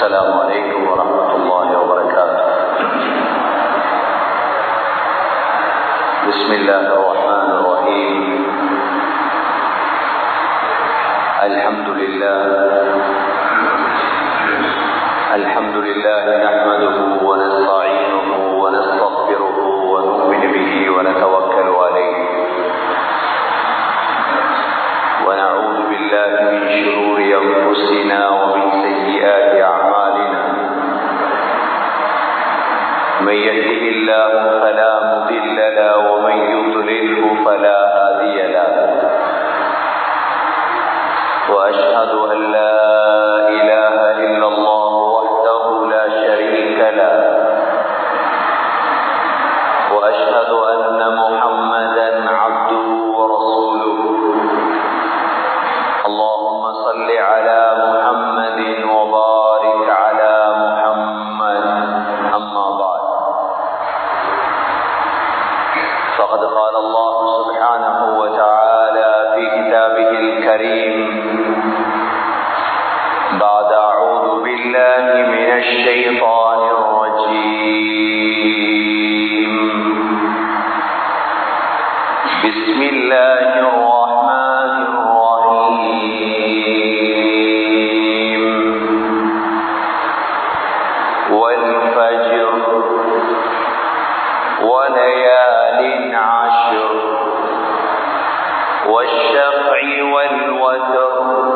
السلام عليكم ورحمة الله وبركاته بسم الله الرحمن الرحيم الحمد لله الحمد لله نحمده ونستعينه ونستغفره ونؤمن به ونتوكل عليه ونعوذ بالله من شرور أنفسنا ومن سيئات أعمالنا من يهده الله فلا مضل له ومن يضلله فلا هادي له وأشهد أن لا إله إلا الله وحده لا شريك له وأشهد أن محمدا عبده ورسوله اللهم صل على محمد وبارك على محمد أما بعد فقد قال الله سبحانه وتعالى في كتابه الكريم بعد أعوذ بالله من الشيطان الرجيم بسم الله الرحمن الرحيم والفجر وليال عشر والشفع والوتر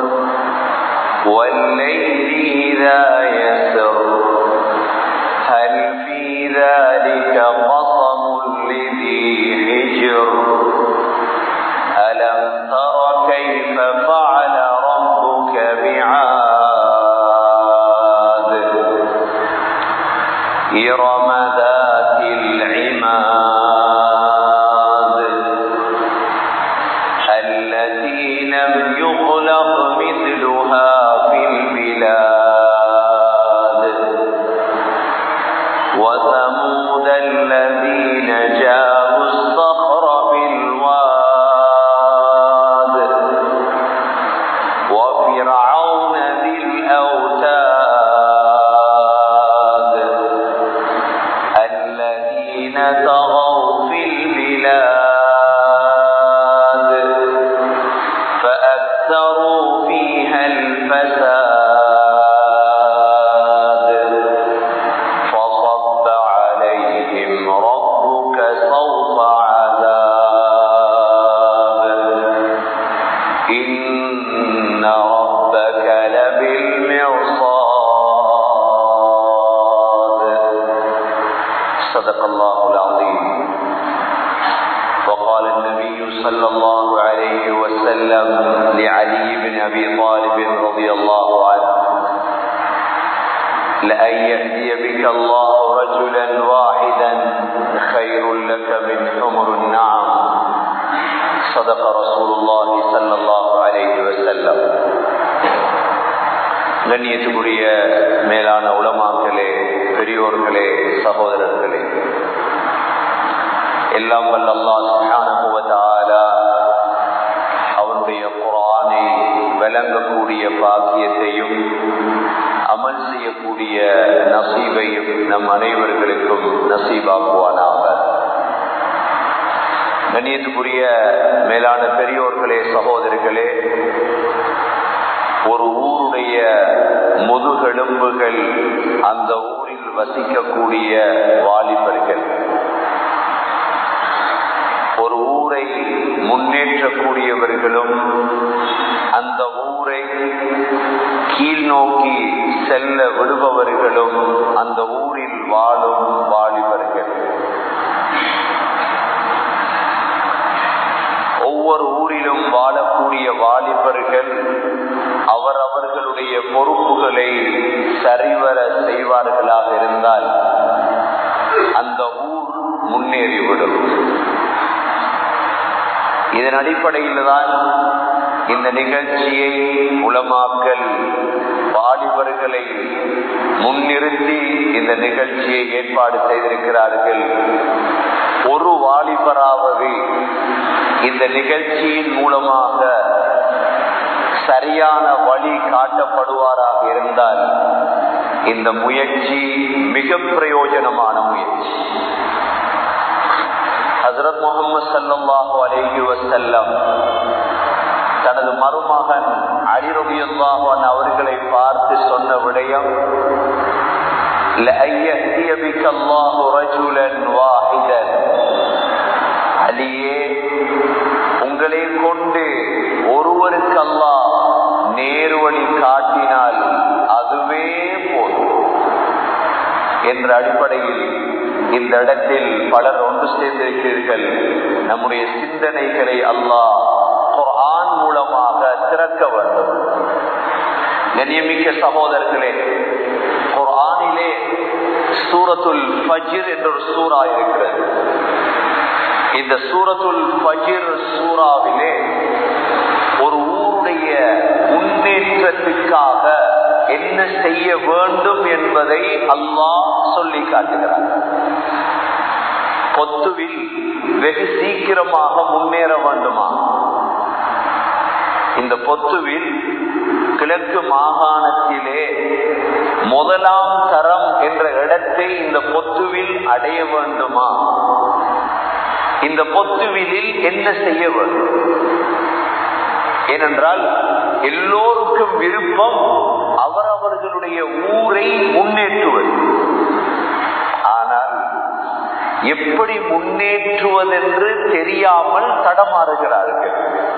والليل إذا يسر هل في ذلك قصم لذي حجر ألم تر كيف فعل ربك بعاد إرم ذات العماد التي لم يخلق مثلها في البلاد وثمود الذين جابوا الصخر بالواد وفرعون ذي الأوتاد الذين طغوا في البلاد فأكثروا فيها الفساد فصب عليهم ربك صوت عذاب إن ربك لبالمرصاد صدق الله العظيم وقال النبي صلى الله عليه وسلم لعلي بن أبي طالب رضي الله عنه لأن يهدي بك الله رجلا واحدا خير لك من حمر النعم صدق رسول الله صلى الله عليه وسلم கண்ணியத்துக்குரிய மேலான உலமாக்களே பெரியோர்களே சகோதரர்களே எல்லாம் வல்ல அல்லாஹ் சுப்ஹானஹு வ தஆலா அவனுடைய குர்ஆனை விளங்கக்கூடிய பாக்கியத்தையும் அமல் செய்யக்கூடிய நசீபையும் நம் அனைவர்களுக்கும் நசீபாக்குவானாக கண்ணியத்துக்குரிய மேலான பெரியோர்களே சகோதரர்களே ஒரு ஊருடைய முதுகெலும்புகள் அந்த ஊரில் வசிக்கக்கூடிய வாலிபர்கள் ஒரு ஊரை முன்னேற்றக்கூடியவர்களும் அந்த ஊரை கீழ் நோக்கி செல்ல விடுபவர்களும் அந்த ஊரில் வாழும் வாலிபர்கள் ஒவ்வொரு ஊரிலும் வாழக்கூடிய வாலிபர்கள் அவரவர்களுடைய பொறுப்புகளை சரிவர செய்வார்களாக இருந்தால் அந்த ஊர் முன்னேறிவிடும் இதன் அடிப்படையில் தான் இந்த நிகழ்ச்சியை உளமாக்கல் வாலிபர்களை முன்னிறுத்தி இந்த நிகழ்ச்சியை ஏற்பாடு செய்திருக்கிறார்கள் ஒரு வாலிபராவது இந்த நிகழ்ச்சியின் மூலமாக சரியான வழி காட்டப்படுவாராக இருந்தால் இந்த முயற்சி மிக பிரயோஜனமான முயற்சி ஹசரத் முகமது சல்லாஹூ அலேஹி வசல்லம் தனது மருமகன் அலிரபியுல்லாஹன் அவர்களை பார்த்து சொன்ன விடயம் அலியே உங்களை கொண்டு ஒருவருக்கு அல்லாஹ் நேர்வழி காட்டினால் அதுவே போதும் என்ற அடிப்படையில் இந்த இடத்தில் பலர் ஒன்று சேர்ந்திருக்கிறீர்கள் நம்முடைய சிந்தனைகளை அல்லாஹ் குர்ஆன் மூலமாக திறக்க வேண்டும் கண்ணியமிக்க சகோதரர்களே குர்ஆனிலே சூரத்துல் ஃபஜிர் என்ற ஒரு சூறா இருக்கிறது இந்த சூரத்துல் ஃபஜிர் சூறாவிலே ஒரு ஊருடைய முன்னேற்றத்துக்காக என்ன செய்ய வேண்டும் என்பதை அல்லாஹ் சொல்லி காட்டுகிறார் பொத்துவில் வெகு சீக்கிரமாக முன்னேற வேண்டுமா இந்த பொத்துவில் கிழக்கு மாகாணத்திலே முதலாம் தரம் என்ற இடத்தை இந்த பொத்துவில் அடைய வேண்டுமா இந்த பொத்துவிலில் என்ன செய்ய வேண்டும் ஏனென்றால் எல்லோருக்கும் விருப்பம் அவரவர்களுடைய ஊரை முன்னேற்றுவது ஆனால் எப்படி முன்னேற்றுவதென்று தெரியாமல் தடமாறுகிறார்கள்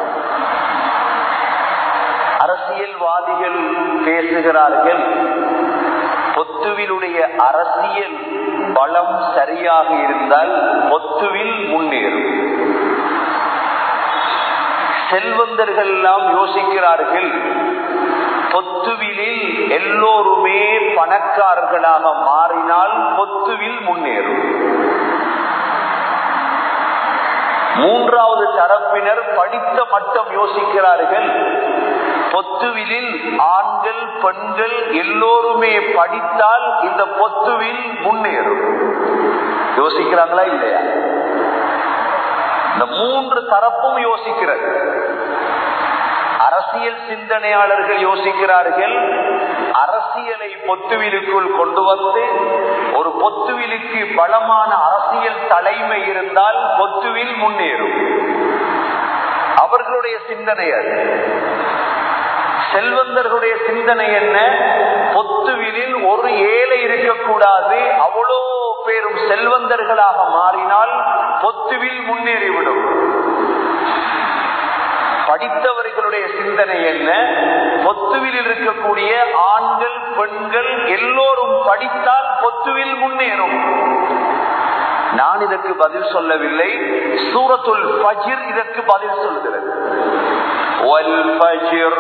அரசியல்வாதிகள் பேசுகிறார்கள் பொத்துவிலுடைய அரசியல் பலம் சரியாக இருந்தால் பொத்துவில் முன்னேறும் செல்வந்தர்கள் எல்லாம் யோசிக்கிறார்கள் பொத்துவிலில் எல்லோருமே பணக்காரர்களாக மாறினால் பொத்துவில் முன்னேறும் மூன்றாவது தரப்பினர் படித்த மட்டம் யோசிக்கிறார்கள் பொத்துவிலில் ஆண்கள் பெண்கள் எல்லோருமே படித்தால் இந்த பொத்துவில் முன்னேறும் யோசிக்கிறாங்களா இல்லையா இந்த மூன்று தரப்பும் யோசிக்கிறது அரசியல் சிந்தனையாளர்கள் யோசிக்கிறார்கள் அரசியலை பொத்துவிலுக்குள் கொண்டு வந்து ஒரு பொத்துவிலுக்கு பலமான அரசியல் தலைமை இருந்தால் பொத்துவில் முன்னேறும் அவர்களுடைய சிந்தனை அது செல்வந்தர்களுடைய சிந்தனை என்ன பொத்துவிலில் ஒரு ஏழை இருக்கக்கூடாது அவ்வளோ பேரும் செல்வந்தர்களாக மாறினால் பொத்துவில் முன்னேறிவிடும் படித்தவர்களுடைய சிந்தனை என்ன பொத்துவில் இருக்கக்கூடிய ஆண்கள் பெண்கள் எல்லோரும் படித்தால் பொத்துவில் முன்னேறும் நான் இதற்கு பதில் சொல்லவில்லை சூரத்துல் பஜிர் இதற்கு பதில் சொல்கிறது والفجر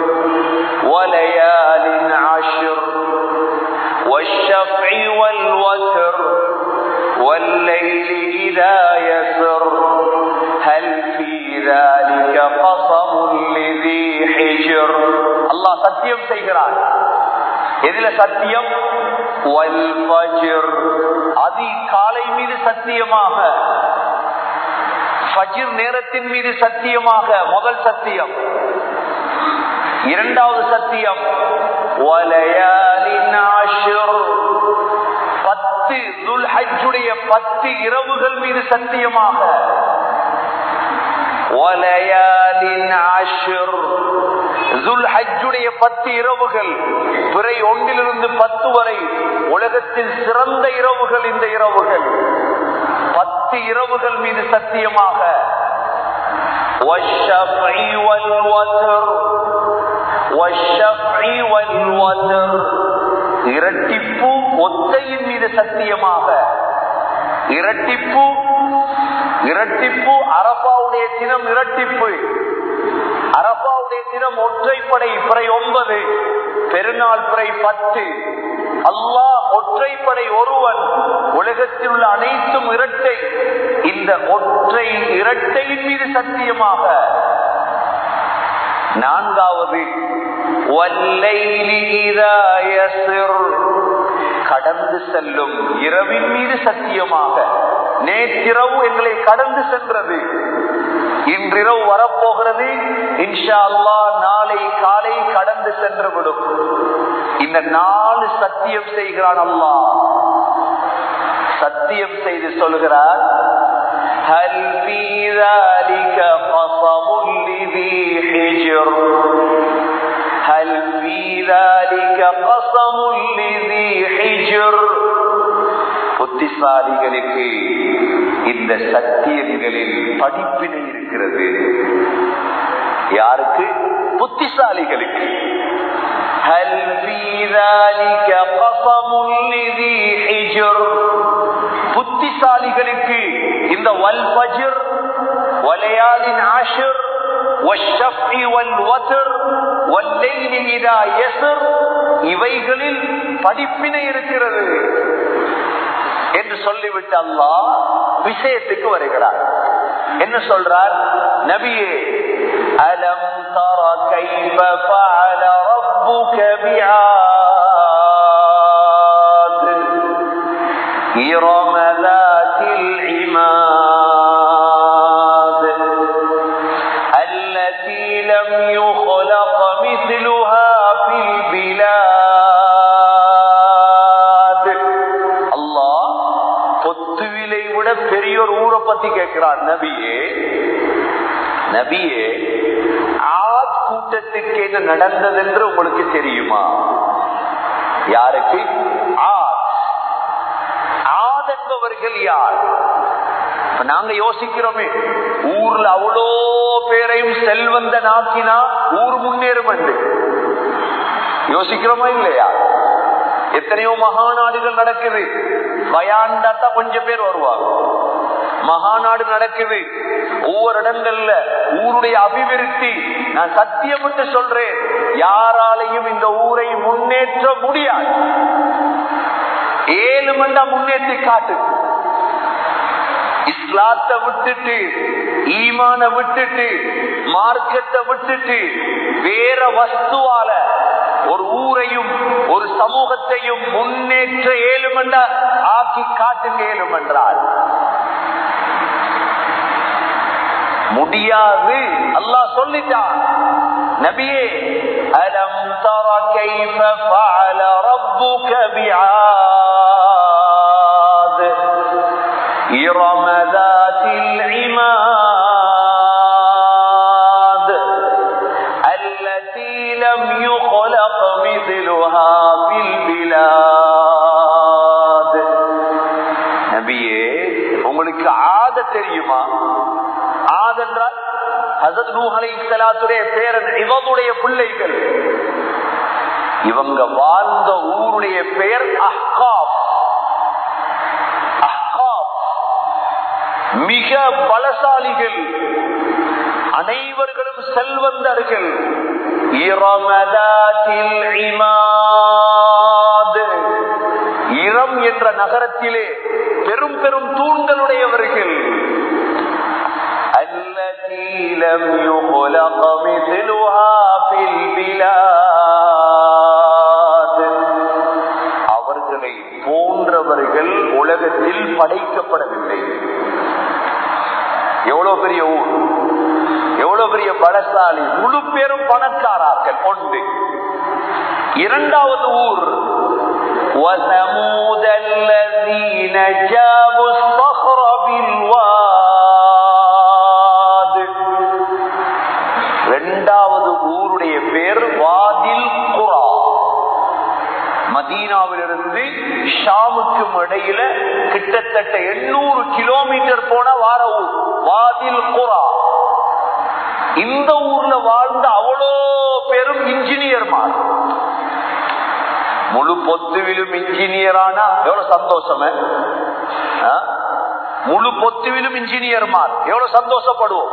وليال عشر والشفع والوتر والليل إذا يسر هل في ذلك قصم لذي حجر الله சத்தியம் செய்கிறார் எதில சத்தியம் அதி காலை மீது சத்தியமாக ஃபஜிர் நேரத்தின் மீது சத்தியமாக முதல் சத்தியம் இரண்டாவது சத்தியம் பத்து துல்ஹஜுடைய பத்து இரவுகள் மீது சத்தியமாக துல்ஹஜுடைய பத்து இரவுகள் பிறை ஒன்றிலிருந்து பத்து வரை உலகத்தில் சிறந்த இரவுகள் இந்த இரவுகள் பத்து இரவுகள் மீது சத்தியமாக இரட்டிப்பு ஒத்தையின் மீது சத்தியமாக இரட்டிப்பு இரட்டிப்பு அரபாவுடைய தினம் இரட்டிப்பு அரபாவுடைய தினம் ஒற்றைப்படை பிறை ஒன்பது பெருநாள் பிறை பத்து அல்லாஹ் ஒற்றைப்படை ஒருவன் உலகத்தில் உள்ள அனைத்தும் இரட்டை இந்த ஒற்றை இரட்டையின் மீது சத்தியமாக நான்காவது கடந்து செல்லும் இரவின் மீது சத்தியமாக நேற்றிரவு எங்களை கடந்து சென்றது இன்றிரவு வரப்போகிறது இன்ஷா அல்லா நாளை காலை கடந்து சென்று விடும் இந்த நாலு சத்தியம் செய்கிறான் அல்லாஹ் சத்தியம் செய்து சொல்கிறார் هل في ذلك قصم لذي حجر هل في ذلك قصم لذي حجر புத்திசாலிகளுக்கு இந்த சத்தியங்களில் படிப்பினை இருக்கிறது யாருக்கு புத்திசாலிகளுக்கு هل في ذلك قصم لذي حجر புத்திசாலிகளுக்கு இந்த வல் பஜர் வலையாலின் ஆஷர் والشفع والوتر والليل إذا يسر இவைகளில் படிப்பினை இருக்கிறது என்று சொல்லிவிட்டு அல்லாஹ் விஷயத்துக்கு வருகிறார் என்ன சொல்றார் நபியே அலம் தர கைஃப ஃபஅல ரப்புக பிஆத் إرم ذات العماد التي لم يخلق مثلها في البلاد الله பொத்துவிலை விட பெரிய ஒரு ஊரை பத்தி கேட்கிறார் நபியே நபியே ஆத் கூட்டத்துக்கு என்ன நடந்தது என்று உங்களுக்கு தெரியுமா யாருக்கு ஆத் ஆத் என்பவர்கள் யார் இப்ப நாங்க யோசிக்கிறோமே ஊர்ல அவ்வளோ பேரையும் செல்வந்த நாக்கினா ஊர் முன்னேறும் என்று யோசிக்கிறோமா இல்லையா எத்தனையோ மகாநாடுகள் நடக்குது பயாண்டாத்தா கொஞ்சம் பேர் வருவாங்க மகாநாடு நடக்குது ஒவ்வொரு இடங்கள்ல ஊருடைய அபிவிருத்தி நான் சத்தியப்பட்டு சொல்றேன் யாராலையும் இந்த ஊரை முன்னேற்ற முடியாது ஏழு மண்டா முன்னேற்றி காட்டு இஸ்லாத்தை விட்டுட்டு ஈமான விட்டுட்டு மார்க்கத்தை விட்டுட்டு வேற வஸ்துவால ஒரு ஊரையும் ஒரு சமூகத்தையும் முன்னேற்ற ஏழுமண்டா ஆக்கி காட்டுங்க ஏழுமென்றால் முடியாது அல்லாஹ் சொல்லிட்டான் நபியே அலம் தர கைஃப ஃபஅல ரப்புக பிஆத் إرم ذات العماد التي لم يخلق مثلها في البلاد நபியே உங்களுக்கு ஆத தெரியுமா ஆத் என்றால் ஹசத் நூஹ் அலைஹிஸ்ஸலாத்துடைய பேரன் இவனுடைய பிள்ளைகள் இவங்க வாழ்ந்த ஊருடைய பெயர் அஹ்காப் அஹ்காப் மிக பலசாலிகள் அனைவர்களும் செல்வந்தர்கள் இரமதாத்தில் இமாத். இரம் என்ற நகரத்திலே பெரும் பெரும் தூண்களுடையவர்கள் التي لم يخلق مثلها في البلاد அவர்களை போன்றவர்கள் உலகத்தில் படைக்கப்படவில்லை எவ்வளவு பெரிய ஊர் எவ்வளவு பெரிய பலசாலி முழு பேரும் பணக்காரார்கள் ஒன்று இரண்டாவது ஊர் وثمود الذين جابوا الصخر بالواد இரண்டாவது ஊருடைய பேர் வாதில் குரா மதீனாவிலிருந்து ஷாமுக்கும் இடையில கிட்டத்தட்ட எண்ணூறு கிலோமீட்டர் போன வார ஊர் வாதில் குரா இந்த ஊர்ல வாழ்ந்த அவ்வளோ பெரும் இன்ஜினியர்மார் முழு பொத்துவிலும் இன்ஜினியரானா எவ்வளவு சந்தோஷமே ஆ? முழு பொத்துவிலும் இன்ஜினியர்மார் எவ்வளவு சந்தோஷப்படுவோம்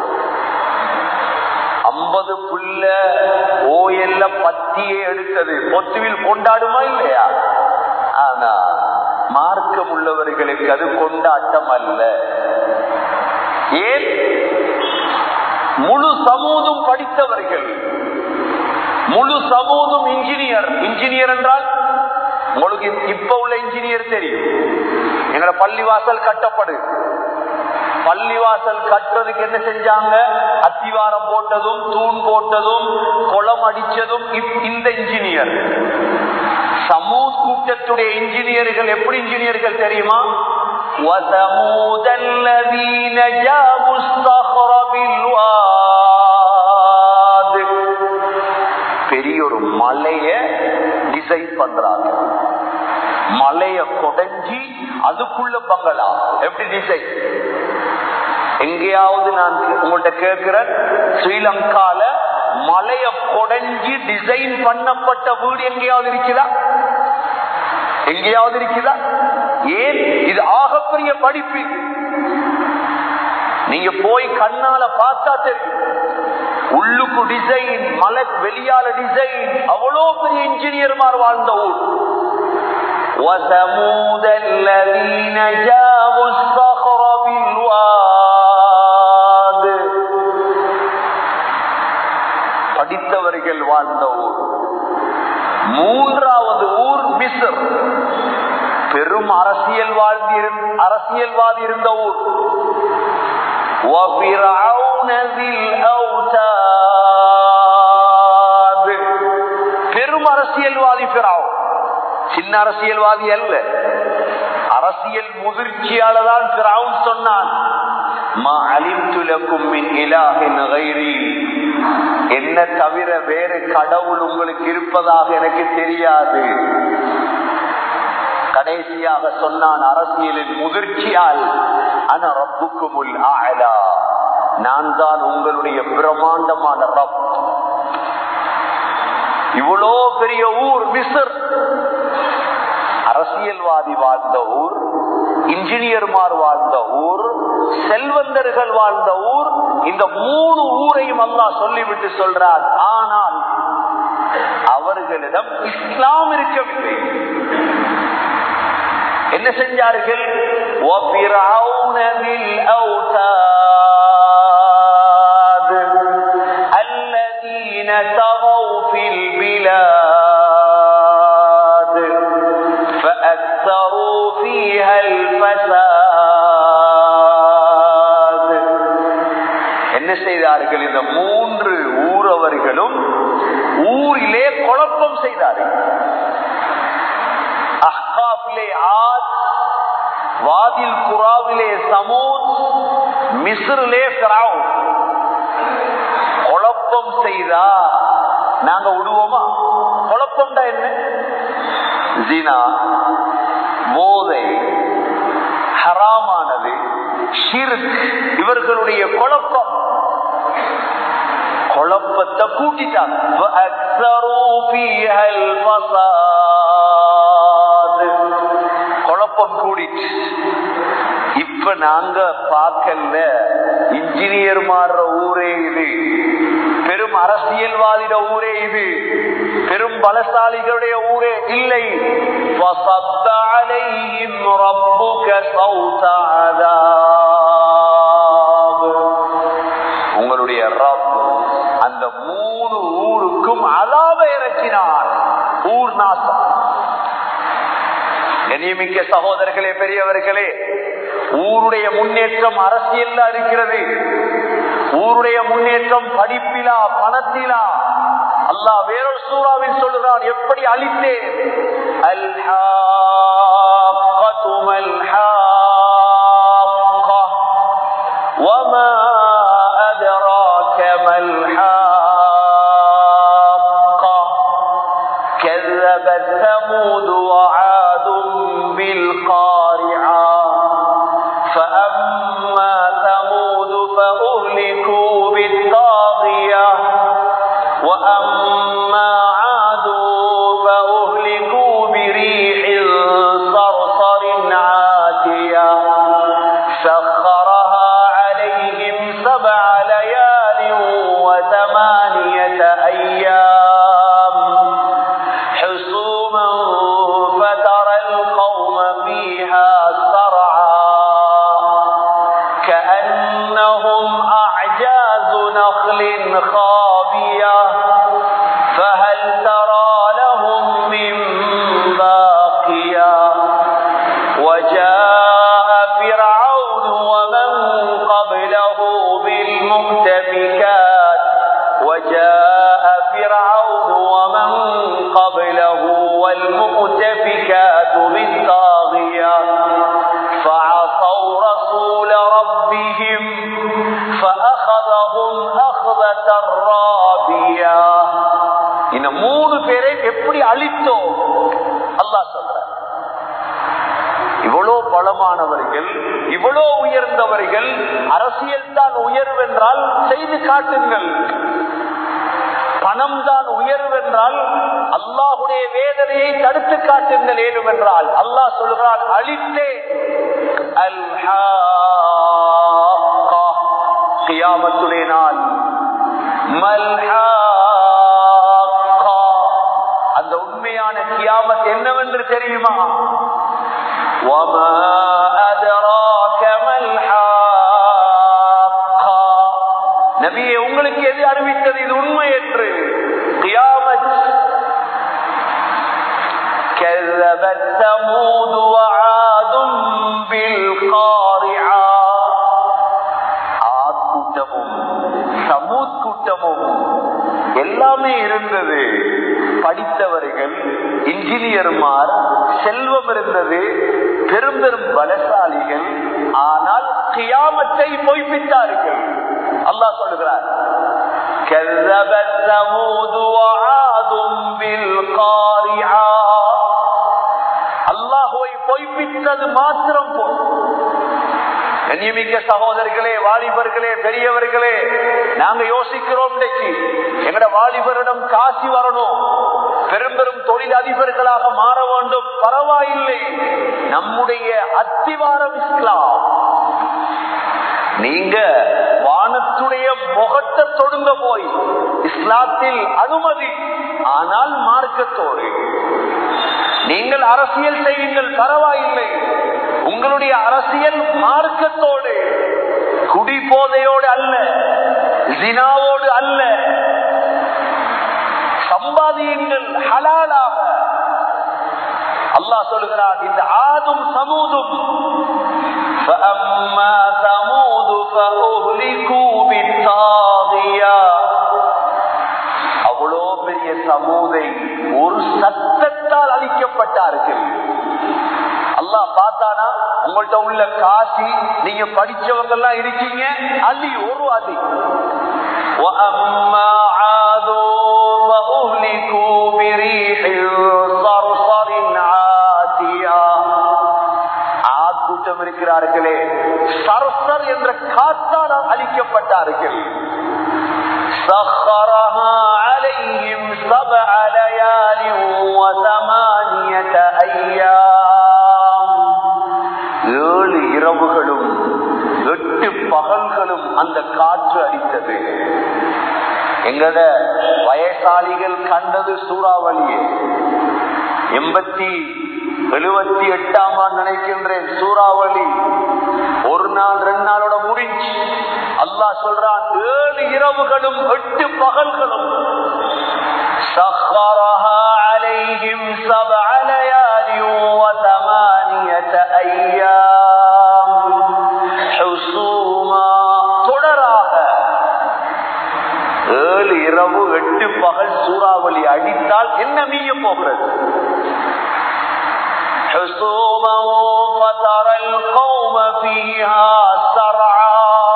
ஐம்பது புள்ள ஓயல்ல பத்தியே எடுத்தது பொத்துவில் கொண்டாடுமா இல்லையா ஆனா மார்க்கம் உள்ளவர்களுக்கு அது கொண்டாட்டம் அல்ல ஏன் முழு சமூகம் படித்தவர்கள் முழு சமூகம் இன்ஜினியர் இன்ஜினியர் என்றால் உங்களுக்கு இப்ப உள்ள இன்ஜினியர் தெரியும் எங்களோட பள்ளிவாசல் கட்டப்படு பள்ளிவாசல் கட்டுறதுக்கு என்ன செஞ்சாங்க அத்திவாரம் போட்டதும் தூண் போட்டதும் குளம் அடிச்சதும் இப்- இந்த இன்ஜினியர் சமூக கூட்டத்துடைய இன்ஜினியர்கள் எப்படி இன்ஜினியர்கள் தெரியுமா وَثَمُودَ الَّذِينَ جَابُوا الصَّخْرَ بِالْوَادِ பெரிய ஒரு மலைய டிசைன் பண்றாங்க மலைய கொடைஞ்சி அதுக்குள்ள பங்களா எப்படி டிசைன் எங்கேயாவது நான் உங்கள்ட்ட கேட்கிறேன் ஸ்ரீலங்கால மலைய கொடைஞ்சி டிசைன் பண்ணப்பட்ட வீடு எங்கேயாவது இருக்குதா எங்கேயாவது இருக்குதா ஏன் இது ஆகப்பெரிய படிப்பு இது. நீங்க போய் கண்ணால பார்த்தா தெரியும் உள்ளுக்கு டிசைன் மலை வெளியால டிசைன் அவ்வளோ பெரிய இன்ஜினியர்மார் வாழ்ந்த ஊர் وثمود الذين جابوا الصخر بالواد படித்தவர்கள் வாழ்ந்த ஊர் மூன்றாவது ஊர் மிஸ்ர் பெரும் அரசியல் வாழ்ந்தி அரசியல்வாதி இருந்த ஊர் وفرعون ذي الأوتاد பெரும் அரசியல்வாதி பிராவும் சின்ன அரசியல்வாதி அல்ல அரசியல் முதிர்ச்சியால தான் பிராவும் சொன்னான் "மா அலிம்து லக்கும் மின் இலாஹின் கைரி." என்ன தவிர வேறு கடவுள் உங்களுக்கு இருப்பதாக எனக்கு தெரியாது கடைசியாக சொன்னான் அரசியலின் முதிர்ச்சியால் அன ரப்புக்குமுல் ஆலா நான் தான் உங்களுடைய பிரமாண்டமான ரப் இவ்வளோ பெரிய ஊர் மிஸ்ர் அரசியல்வாதி வாழ்ந்த ஊர் இன்ஜினியர்மார் வாழ்ந்த ஊர் செல்வந்தர்கள் வாழ்ந்த ஊர் இந்த மூணு ஊரையும் அல்லாஹ் சொல்லிவிட்டு சொல்றார் ஆனால் அவர்களிடம் இஸ்லாம் இருக்கவில்லை என்ன செஞ்சார்கள் وَفِرْعَوْنَ ذِي الْأَوْتَادِ الَّذِينَ طَغَوْا فِي الْبِلَادِ فَأَكْثَرُوا فِيهَا الْفَسَادِ என்ன செய்தார்கள் இந்த மூன்று ஊரவர்களும் ஊரிலே குழப்பம் செய்தார்கள் அஹ்காஃபிலே ஆத் வாதில் குராவிலே சமூத் மிஸ்ரிலே ஃபிரௌன் குழப்பம் செய்தா நாங்க விடுவோமா குழப்பம்டா என்ன ஜினா போதை ஹராமானது ஷிர்க் இவர்களுடைய குழப்பம் குழப்பத்தை கூட்டிட்டாங்க فَأَكْثَرُوا فِيهَا الْفَسَادِ. குழப்பம் கூடிட்டு இப்ப நாங்க பார்க்கல இன்ஜினியர் மாறுற ஊரே இது பெரும் அரசியல்வாதிட ஊரே இது பெரும் பலசாலிகளுடைய ஊரே இல்லை وَصَبَّ عَلَيْهِمْ رَبُّكَ صَوْتَ عَذَابٍ. உங்களுடைய ரப் அந்த மூணு ஊருக்கும் அலாப இறக்கினார் ஊர் நாசம் கண்ணியமிக்க சகோதரர்களே பெரியவர்களே ஊருடைய முன்னேற்றம் அரசியல்ல இருக்கிறது ஊருடைய முன்னேற்றம் படிப்பிலா பணத்திலா அல்லாஹ் வேறொரு சூறாவில் சொல்லுகிறான் எப்படி அழித்தேன் அல்ஹாக்கத்து மல்ஹாக்கா وما أدراك ما الحاقة كذبت ثمود وعاد بالقارعة فأما ثمود فأهلكوا بالطاغية وأما عاد فأهلكوا بريح صرصر عاتية سخرها عليهم سبع ليال وثمانية أيام حسوما மூணு பேரை எப்படி அழித்தோம் அல்லாஹ் சொல்ற இவ்வளோ பலமானவர்கள் இவ்வளோ உயர்ந்தவர்கள் அரசியல் தான் உயர்வென்றால் செய்து காட்டுங்கள் பணம் தான் உயர்வென்றால் அல்லாஹுடைய வேதனையை தடுத்து காட்டுங்கள் ஏனும் என்றால் அல்லாஹ் சொல்கிறான் அழித்தே கியாமத்துடைய நாள் மல்ஹாக்கா. அந்த உண்மையான கியாமத் என்னவென்று தெரியுமா وما أدراك ما الحاقة நபியே உங்களுக்கு எது அறிவித்தது இது உண்மை என்று கியாமத் كذبت ثمود وعاد بالقارعة ஆத் கூட்டமும் சமூத் கூட்டமும் எல்லாமே இருந்தது படித்தவர்கள் இன்ஜினியர்மார் செல்வம் இருந்தது பெரும் பெரும் பலசாலிகள் ஆனால் கியாமத்தை பொய்ப்பித்தார்கள் அல்லாஹ் சொல்லுகிறார் كذبت ثمود وعاد بالقارعة அல்லாஹுவை பொய்ப்பித்தது மாத்திரம் போதும் கண்ணியமிக்க சகோதரர்களே வாலிபர்களே பெரியவர்களே நாங்க யோசிக்கிறோம் இன்னைக்கு எங்கட வாலிபரிடம் காசி வரணும் பெரும் பெரும் தொழில் அதிபர்களாக மாற வேண்டும் பரவாயில்லை நம்முடைய அத்திவாரம் இஸ்லாம் நீங்க வானத்துடைய முகத்தை தொடுங்க போய் இஸ்லாத்தில் அனுமதி ஆனால் மார்க்கத்தோடு நீங்கள் அரசியல் செய்யுங்கள் பரவாயில்லை உங்களுடைய அரசியல் மார்க்கத்தோடு குடி போதையோடு அல்ல ஜினாவோடு அல்ல சம்பாதியுங்கள் ஹலாலாக அல்லாஹ் சொல்கிறான் இந்த ஆதும் சமூதும் فأما ثمود فأهلكوا بالطاغية அவ்வளோ பெரிய சமூதை ஒரு சத்தத்தால் அழிக்கப்பட்டார்கள் அல்லாஹ் பார்த்தானா உங்கள்ட்ட உள்ள காசி நீங்க படிச்சவங்க எல்லாம் இருக்கீங்க அலி ஒரு அலி وأما عاد فأهلكوا بريح صرصر عاتية ஆத் கூட்டம் இருக்கிறார்களே சரசர் என்ற காத்தால் அழிக்கப்பட்டார்கள் سخرها عليهم سبع ليال وثمانية أيام ஏழு இரவுகளும் எட்டு பகல்களும் அந்த காற்று அடித்தது எங்கட வயசாளிகள் கண்டது சூறாவளியே எண்பத்தி எழுபத்தி எட்டாம் ஆண்டு நினைக்கின்றேன் சூறாவளி ஒரு நாள் ரெண்டு நாளோட முடிஞ்சு அல்லாஹ் சொல்றான் ஏழு இரவுகளும் எட்டு பகல்களும் سخرها عليهم سبع ليال وثمانية أيام حسوما தொடராக ஏழு இரவு எட்டு பகல் சூறாவளி அடித்தால் என்ன மீய போகிறது حسوما فترى القوم فيها سرعا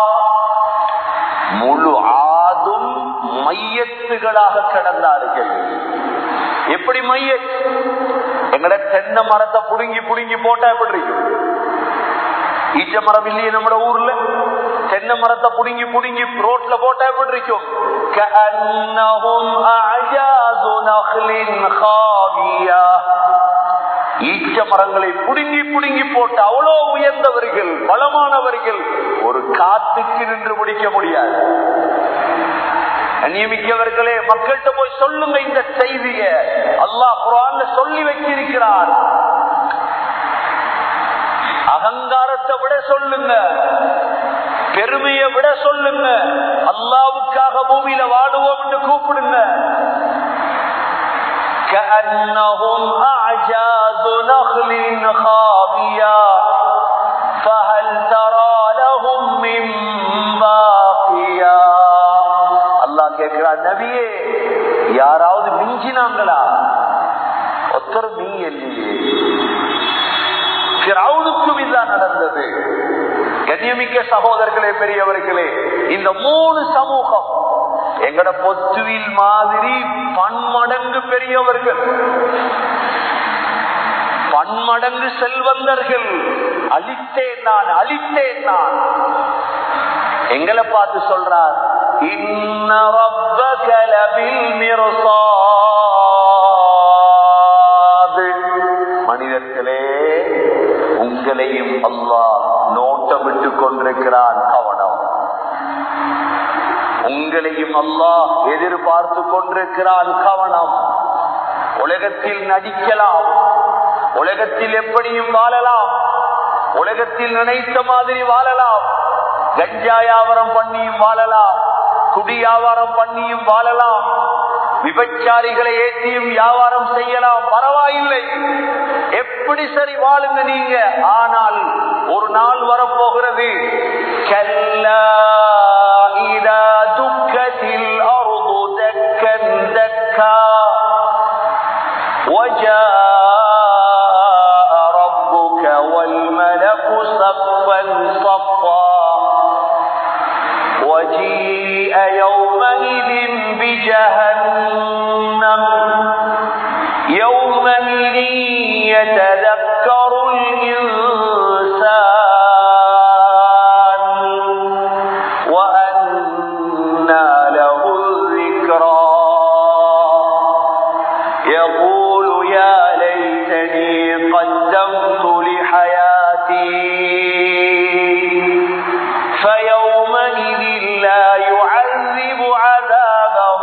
முழு ஆதும் மையத்துகளாக கிடந்தார்கள் எப்படி மையத் எங்கட தென்னை மரத்தை புடுங்கி புடுங்கி போட்டா எப்படி இருக்கும் ஈச்ச மரம் இல்லையே நம்ம ஊர்ல தென்னை மரத்தை புடுங்கி புடுங்கி ரோட்ல போட்டா எப்படி இருக்கும் كأنهم أعجاز نخل خاوية ஈச்ச மரங்களை புடுங்கி புடுங்கி போட்டு அவ்வளோ உயர்ந்தவர்கள் பலமானவர்கள் ஒரு காத்துக்கு நின்று முடிக்க முடியாது நியமிக்கவர்களே மக்கள்கிட்ட போய் சொல்லுங்க இந்த செய்திய அல்லாஹ் குரான்ல சொல்லி வச்சிருக்கிறார் அகங்காரத்தை விட சொல்லுங்க பெருமையை விட சொல்லுங்க அல்லாவுக்காக பூமியில வாடுவோம் என்று கூப்பிடுங்க كأنهم أعجاز نخل خاوية فهل ترى لهم من باقية அல்லாஹ் கேட்கிறார் நபியே யாராவது மிஞ்சினாங்களா ஒத்தர் நீ இல்லையே பிறவுனுக்கும் இதுதான் நடந்தது கண்ணியமிக்க சகோதரர்களே பெரியவர்களே இந்த மூணு சமூகம் எங்கட பொத்துவில் மாதிரி பன்மடங்கு பெரியவர்கள் பன்மடங்கு செல்வந்தர்கள் அழித்தேன் நான் அழித்தேன் நான் எங்களை பார்த்து சொல்றார் இன்ன ரப்பக லபில் மிர்சாத். மனிதர்களே உங்களையும் அல்லாஹ் நோட்டமிட்டு கொண்டிருக்கிறான் கவனம் உங்களையும் அல்லாஹ் எதிர்பார்த்து கொண்டிருக்கிறான் கவனம் உலகத்தில் நடிக்கலாம் உலகத்தில் எப்படியும் வாழலாம் உலகத்தில் நினைத்த மாதிரி வாழலாம் கஞ்சா வியாபாரம் பண்ணியும் வாழலாம் குடி வியாபாரம் பண்ணியும் வாழலாம் விபச்சாரிகளை ஏற்றியும் வியாபாரம் செய்யலாம் பரவாயில்லை எப்படி சரி வாழுங்க நீங்க ஆனால் ஒரு நாள் வரப்போகிறது கல்லா இதா துக்கத்தில் அருது தக்கன் தக்கா وجاء ربك والملك صفا صفا وجيء يومئذ بجهنم يومئذ يتذكر الإنسان وأنى له الذكرى يقول يا ليتني قدمت لحياتي فيومئذ لا يعذب عذابه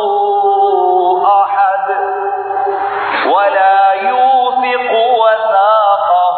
أحد ولا يوثق وثاقه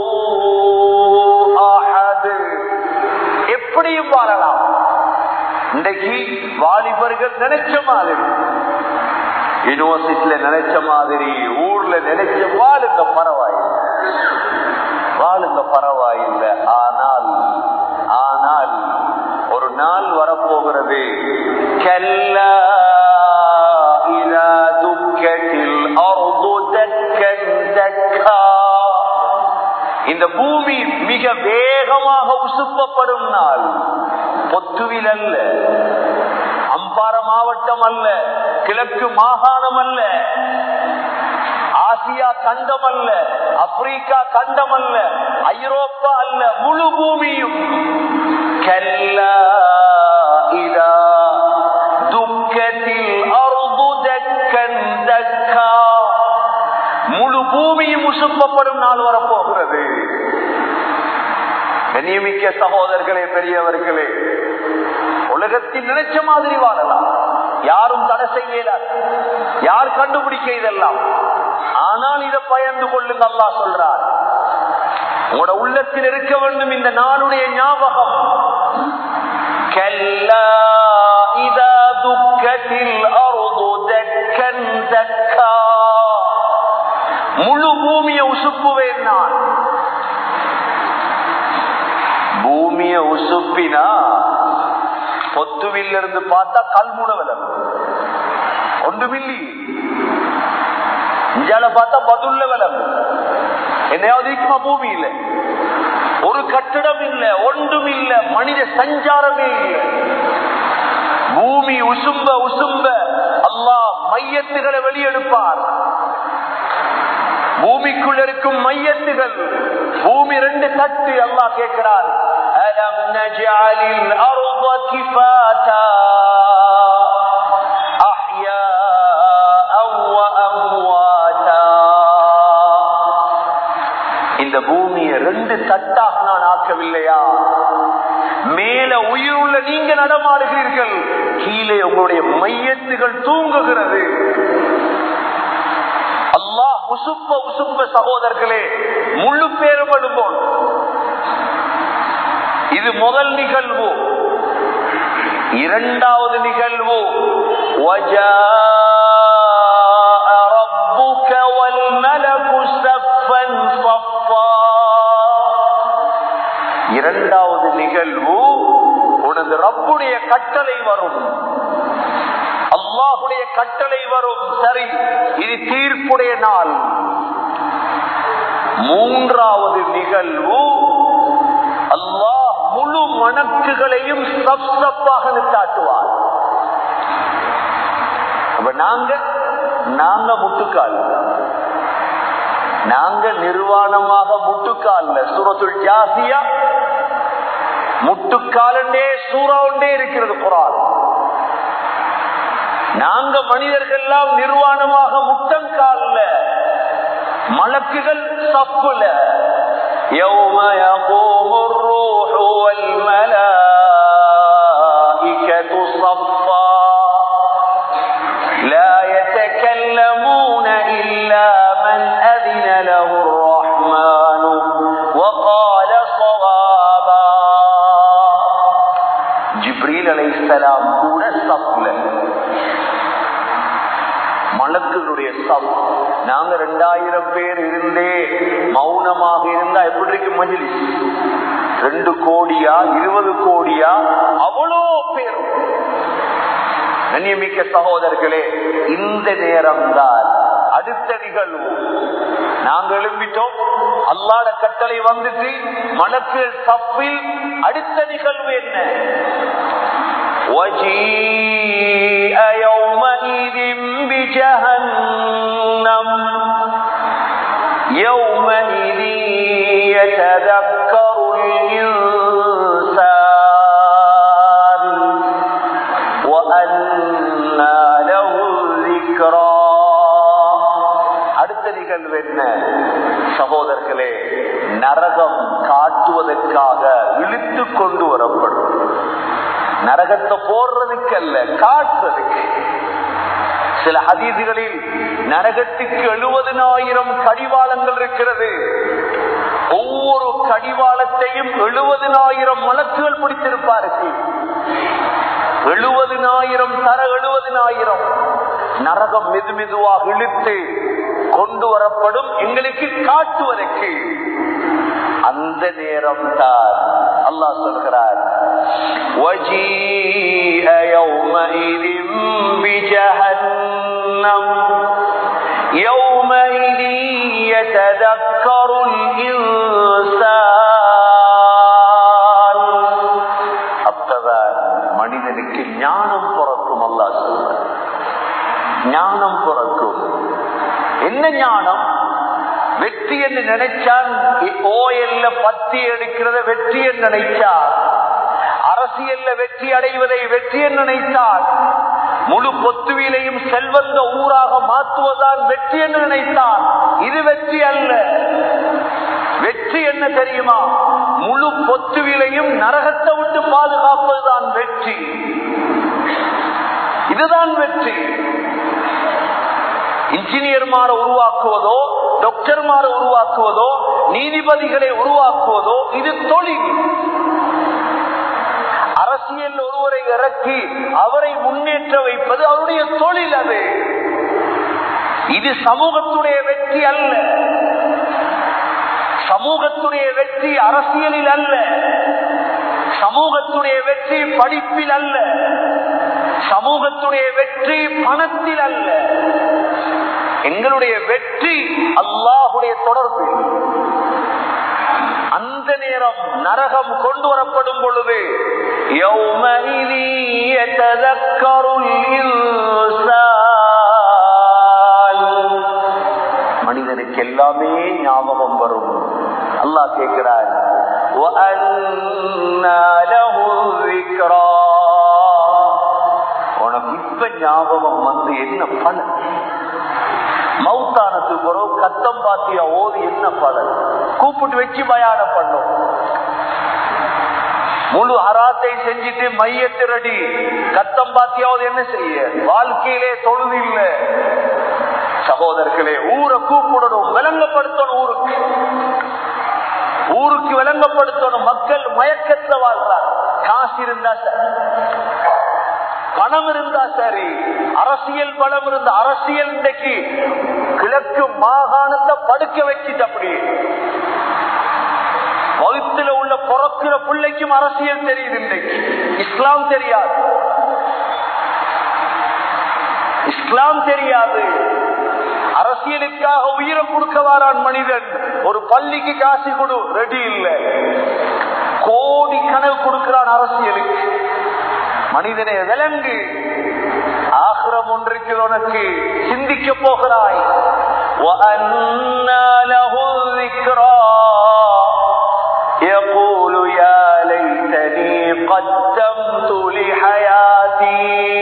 أحد எப்படியும் வாழலாம் இன்றைக்கு வாலிபர்கள் நினைச்ச மாதிரி யூனிவர்சிட்டியில நினைச்ச மாதிரி ஊர்ல நினைச்ச வாழுங்க பரவாயில்லை வாழுங்க பரவாயில்லை ஆனால் ஆனால் ஒரு நாள் வரப்போகிறது கல்லா இதா துக்கத்தில் அர்து தக்கன் தக்கா இந்த பூமி மிக வேகமாக உசுப்பப்படும் நாள் பொத்துவில் அல்ல அம்பார மாவட்டம் அல்ல கிழக்கு மாகாணம் அல்ல ஆசியா கண்டம் அல்ல ஆப்பிரிக்கா கண்டம் அல்ல ஐரோப்பா அல்ல முழு பூமியும் கல்லா இதா துக்கத்தில் அருது தக்கன் தக்கா முழு பூமியும் உசுப்பப்படும் நாள் வரப்போகிறது கண்ணியமிக்க சகோதரர்களே பெரியவர்களே உலகத்தில் நினைச்ச மாதிரி வாழலாம் யாரும் தடை செய்யலார் யார் கண்டுபிடிக்க இதெல்லாம் ஆனால் இதை பயந்து கொள்ளுங்க அல்லா சொல்றார் உங்களோட உள்ளத்தில் இருக்க வேண்டும் இந்த நாளுடைய ஞாபகம் கல்லா இதா துக்கத்தில் அருது தக்கன் தக்கா முழு பூமியை உசுப்புவேன் நான் பூமியை உசுப்பினா பொத்துவில் இருந்து பார்த்தா கல்முன விலம் ஒன்று மில்லி இஞ்சால பார்த்தா பதுல்ல விலம் என்னையாவது இருக்குமா பூமி இல்ல ஒரு கட்டிடம் இல்ல ஒன்றும் இல்ல மனித சஞ்சாரமே இல்லை பூமி உசும்ப உசும்ப அல்லாஹ் மையத்துகளை வெளியெடுப்பார் பூமிக்குள் இருக்கும் மையத்துகள் பூமி ரெண்டு தட்டு அல்லாஹ் கேட்கிறார் அலம் நஜஅலில் அர்ض கிஃபாதா அஹ்யாஅ வ அம்வாதா இந்த பூமியை ரெண்டு தட்டாக நான் ஆக்கவில்லையா மேல உயிருள்ள நீங்க நடமாடுகிறீர்கள் கீழே உங்களுடைய மையத்துகள் தூங்குகிறது அல்லாஹ் உசுப்ப உசுப்ப சகோதரர்களே முழு பேரும் எழும்போம் இது முதல் நிகழ்வு இரண்டாவது நிகழ்வு وَجَاءَ رَبُّكَ وَالْمَلَكُ صَفًّا صَفًّا இரண்டாவது நிகழ்வு உனது ரப்புடைய கட்டளை வரும் அல்லாஹுடைய கட்டளை வரும் சரி இது தீர்ப்புடைய நாள் மூன்றாவது நிகழ்வு அல்லாஹ் முழு மணக்குகளையும் சப்சப்பாக காட்டுவார் அப்ப நாங்க நாங்க முட்டுக்கால் நாங்க நிர்வாணமாக முட்டுக்கால்ல சூரத்துல் ஜாசியா முட்டுக்காலண்டே சூறா ஒன்றே இருக்கிறது குரான் நாங்க மனிதர்கள் எல்லாம் நிர்வாணமாக முட்டங்கால்ல மலக்குகள் சப்புல يوم يقوم الروح والملائكة صفا لا يتكلمون إلا من أذن له الرحمن وقال صوابا ஜிப்ரீல் அலைஹிஸ்ஸலாம் கூட சப்ல மலக்குகளுடைய சப் நாங்க ரெண்டாயிரம் பேர் இருந்தே மௌனமாக இருந்தா எப்படி இருக்கு மஜிலிஸ் ரெண்டு கோடியா இருபது கோடியா அவ்வளோ பேர் கண்ணியமிக்க சகோதரர்களே இந்த நேரம் தான் அடுத்த நிகழ்வு நாங்க எழும்பிட்டோம் அல்லாட கட்டளை வந்துட்டு மலக்கு சப்பில் அடுத்த நிகழ்வு என்ன وجيء يومئذ بجهنم يومئذ يتذكر الإنسان وأنى له الذكرى அடுத்த நிகழ்வு என்ன சகோதரர்களே நரகம் காட்டுவதற்காக இழுத்து கொண்டு வரப்படும் நரகத்தை போடுறதுக்கு அல்ல காட்டுறதுக்கு சில ஹதீதுகளில் நரகத்துக்கு எழுபதினாயிரம் கடிவாளங்கள் இருக்கிறது ஒவ்வொரு கடிவாளத்தையும் எழுபதினாயிரம் மலக்குகள் பிடித்திருப்பார்கள் எழுபதினாயிரம் தர எழுபதினாயிரம் நரகம் மெது மெதுவாக இழுத்து கொண்டு வரப்படும் எங்களுக்கு காட்டுவதற்கு அந்த நேரம் தான் அல்லாஹ் சொல்கிறார் وَجِيءَ يَوْمَئِذٍ بِجَهَنَّمَ يَوْمَئِذٍ يَتَذَكَّرُ الْإِنسَانُ அப்பதான் மனிதனுக்கு ஞானம் பிறக்கும் அல்லாஹ் சொல்றார் ஞானம் பிறக்கும் என்ன ஞானம் வெற்றி என்று நினைச்சான் ஓயல்ல பத்தி எடுக்கிறத வெற்றி என்று நினைச்சான் அரசியல்ல வெற்றி அடைவதை வெற்றி என்று நினைத்தான் முழு பொத்துவிலையும் செல்வந்த ஊராக மாற்றுவதான் வெற்றி என்று நினைத்தான் இது வெற்றி அல்ல வெற்றி என்ன தெரியுமா முழு பொத்துவிலையும் நரகத்தை விட்டு பாதுகாப்பதுதான் வெற்றி இதுதான் வெற்றி இன்ஜினியர்மார உருவாக்குவதோ டாக்டர்மார உருவாக்குவதோ நீதிபதிகளை உருவாக்குவதோ இது தொழில் அரசியல் ஒருவரை இறக்கி அவரை முன்னேற்ற வைப்பது அவருடைய தொழில் அது இது சமூகத்துடைய வெற்றி அல்ல சமூகத்துடைய வெற்றி அரசியலில் அல்ல சமூகத்துடைய வெற்றி படிப்பில் அல்ல சமூகத்துடைய வெற்றி பணத்தில் அல்ல எங்களுடைய வெற்றி அல்லாஹுடைய தொடர்பு அந்த நேரம் நரகம் கொண்டு வரப்படும் பொழுது يَوْمَئِذٍ يَتَذَكَّرُ الْإِنسَانُ மனிதனுக்கு எல்லாமே ஞாபகம் வரும் அல்லாஹ் கேட்கிறார் وَأَنَّى لَهُ الذِّكْرَى உனக்கு இப்ப ஞாபகம் வந்து என்ன பலன் மௌத்தானத்துக்கு பிறகு கத்தம் பாத்தியா ஓதி என்ன பலன் கூப்பிட்டு வச்சு பயானம் பண்ணும் முழு அராத்தை செஞ்சுட்டு மையத்து ரெடி கத்தம் பாத்தியாவது என்ன செய்ய வாழ்க்கையிலே தொழுது இல்ல சகோதரர்களே ஊரை கூப்பிடணும் விளங்கப்படுத்தணும் ஊருக்கு ஊருக்கு விளங்கப்படுத்தணும் மக்கள் மயக்கத்தை வாழ்றார் காசு இருந்தா சரி பணம் இருந்தா சரி அரசியல் பணம் இருந்த அரசியல் இன்றைக்கு கிழக்கு மாகாணத்தை படுக்க வச்சுட்டு அப்படி வகுத்துல உள்ள பிறக்கிற பிள்ளைக்கும் அரசியல் தெரியுது இன்றைக்கு இஸ்லாம் தெரியாது இஸ்லாம் தெரியாது அரசியலுக்காக உயிரை கொடுக்க வாரான் மனிதன் ஒரு பள்ளிக்கு காசு கொடு ரெடி இல்ல கோடி கணக்கு கொடுக்கிறான் அரசியலுக்கு மனிதனை விலங்கு ஆகிற ஆக்கிரம் ஒன்றிருக்கு உனக்கு சிந்திக்க போகிறாய் وَأَنَّى لَهُ الذِّكْرَى يقول يا ليتني قدمت لحياتي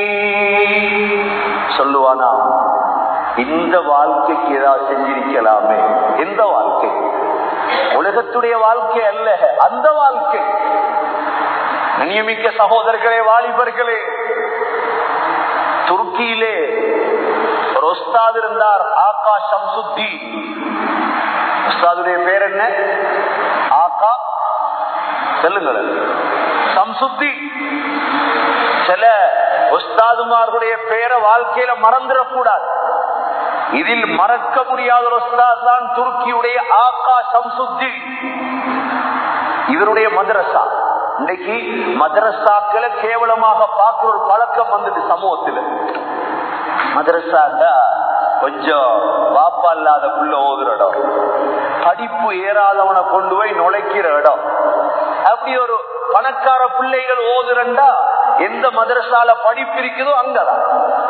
சொல்லுவானா இந்த வாழ்க்கைக்கு ஏதாவது செஞ்சிருக்கலாமே எந்த வாழ்க்கை உலகத்துடைய வாழ்க்கை அல்ல அந்த வாழ்க்கை நியமிக்க சகோதரர்களே வாலிபர்களே துருக்கியிலே ஒரு ஒஸ்தாது இருந்தார் ஆகா ஷம்சுத்தீன் உஸ்தாதுடைய பேர் என்ன ஆகா சொல்லுங்களேன் சம்சுத்தி சில உஸ்தாதுமார்களுடைய பேரை வாழ்க்கையில மறந்துடக்கூடாது இதில் மறக்க முடியாத ஒரு உஸ்தாத் தான் துருக்கியுடைய ஆகா சம்சுத்தி இவருடைய மதரசா இன்னைக்கு மதரசாக்களை கேவலமாக பார்க்கிற ஒரு பழக்கம் வந்துட்டு சமூகத்தில் மதரசாண்டா கொஞ்சம் வாப்பா இல்லாத புள்ள ஓதுற இடம் படிப்பு ஏறாதவனை கொண்டு போய் நுழைக்கிற இடம் அப்படி ஒரு பணக்கார பிள்ளைகள் ஓதுறண்டா எந்த மதரசால படிப்பு இருக்குதோ அங்கதான்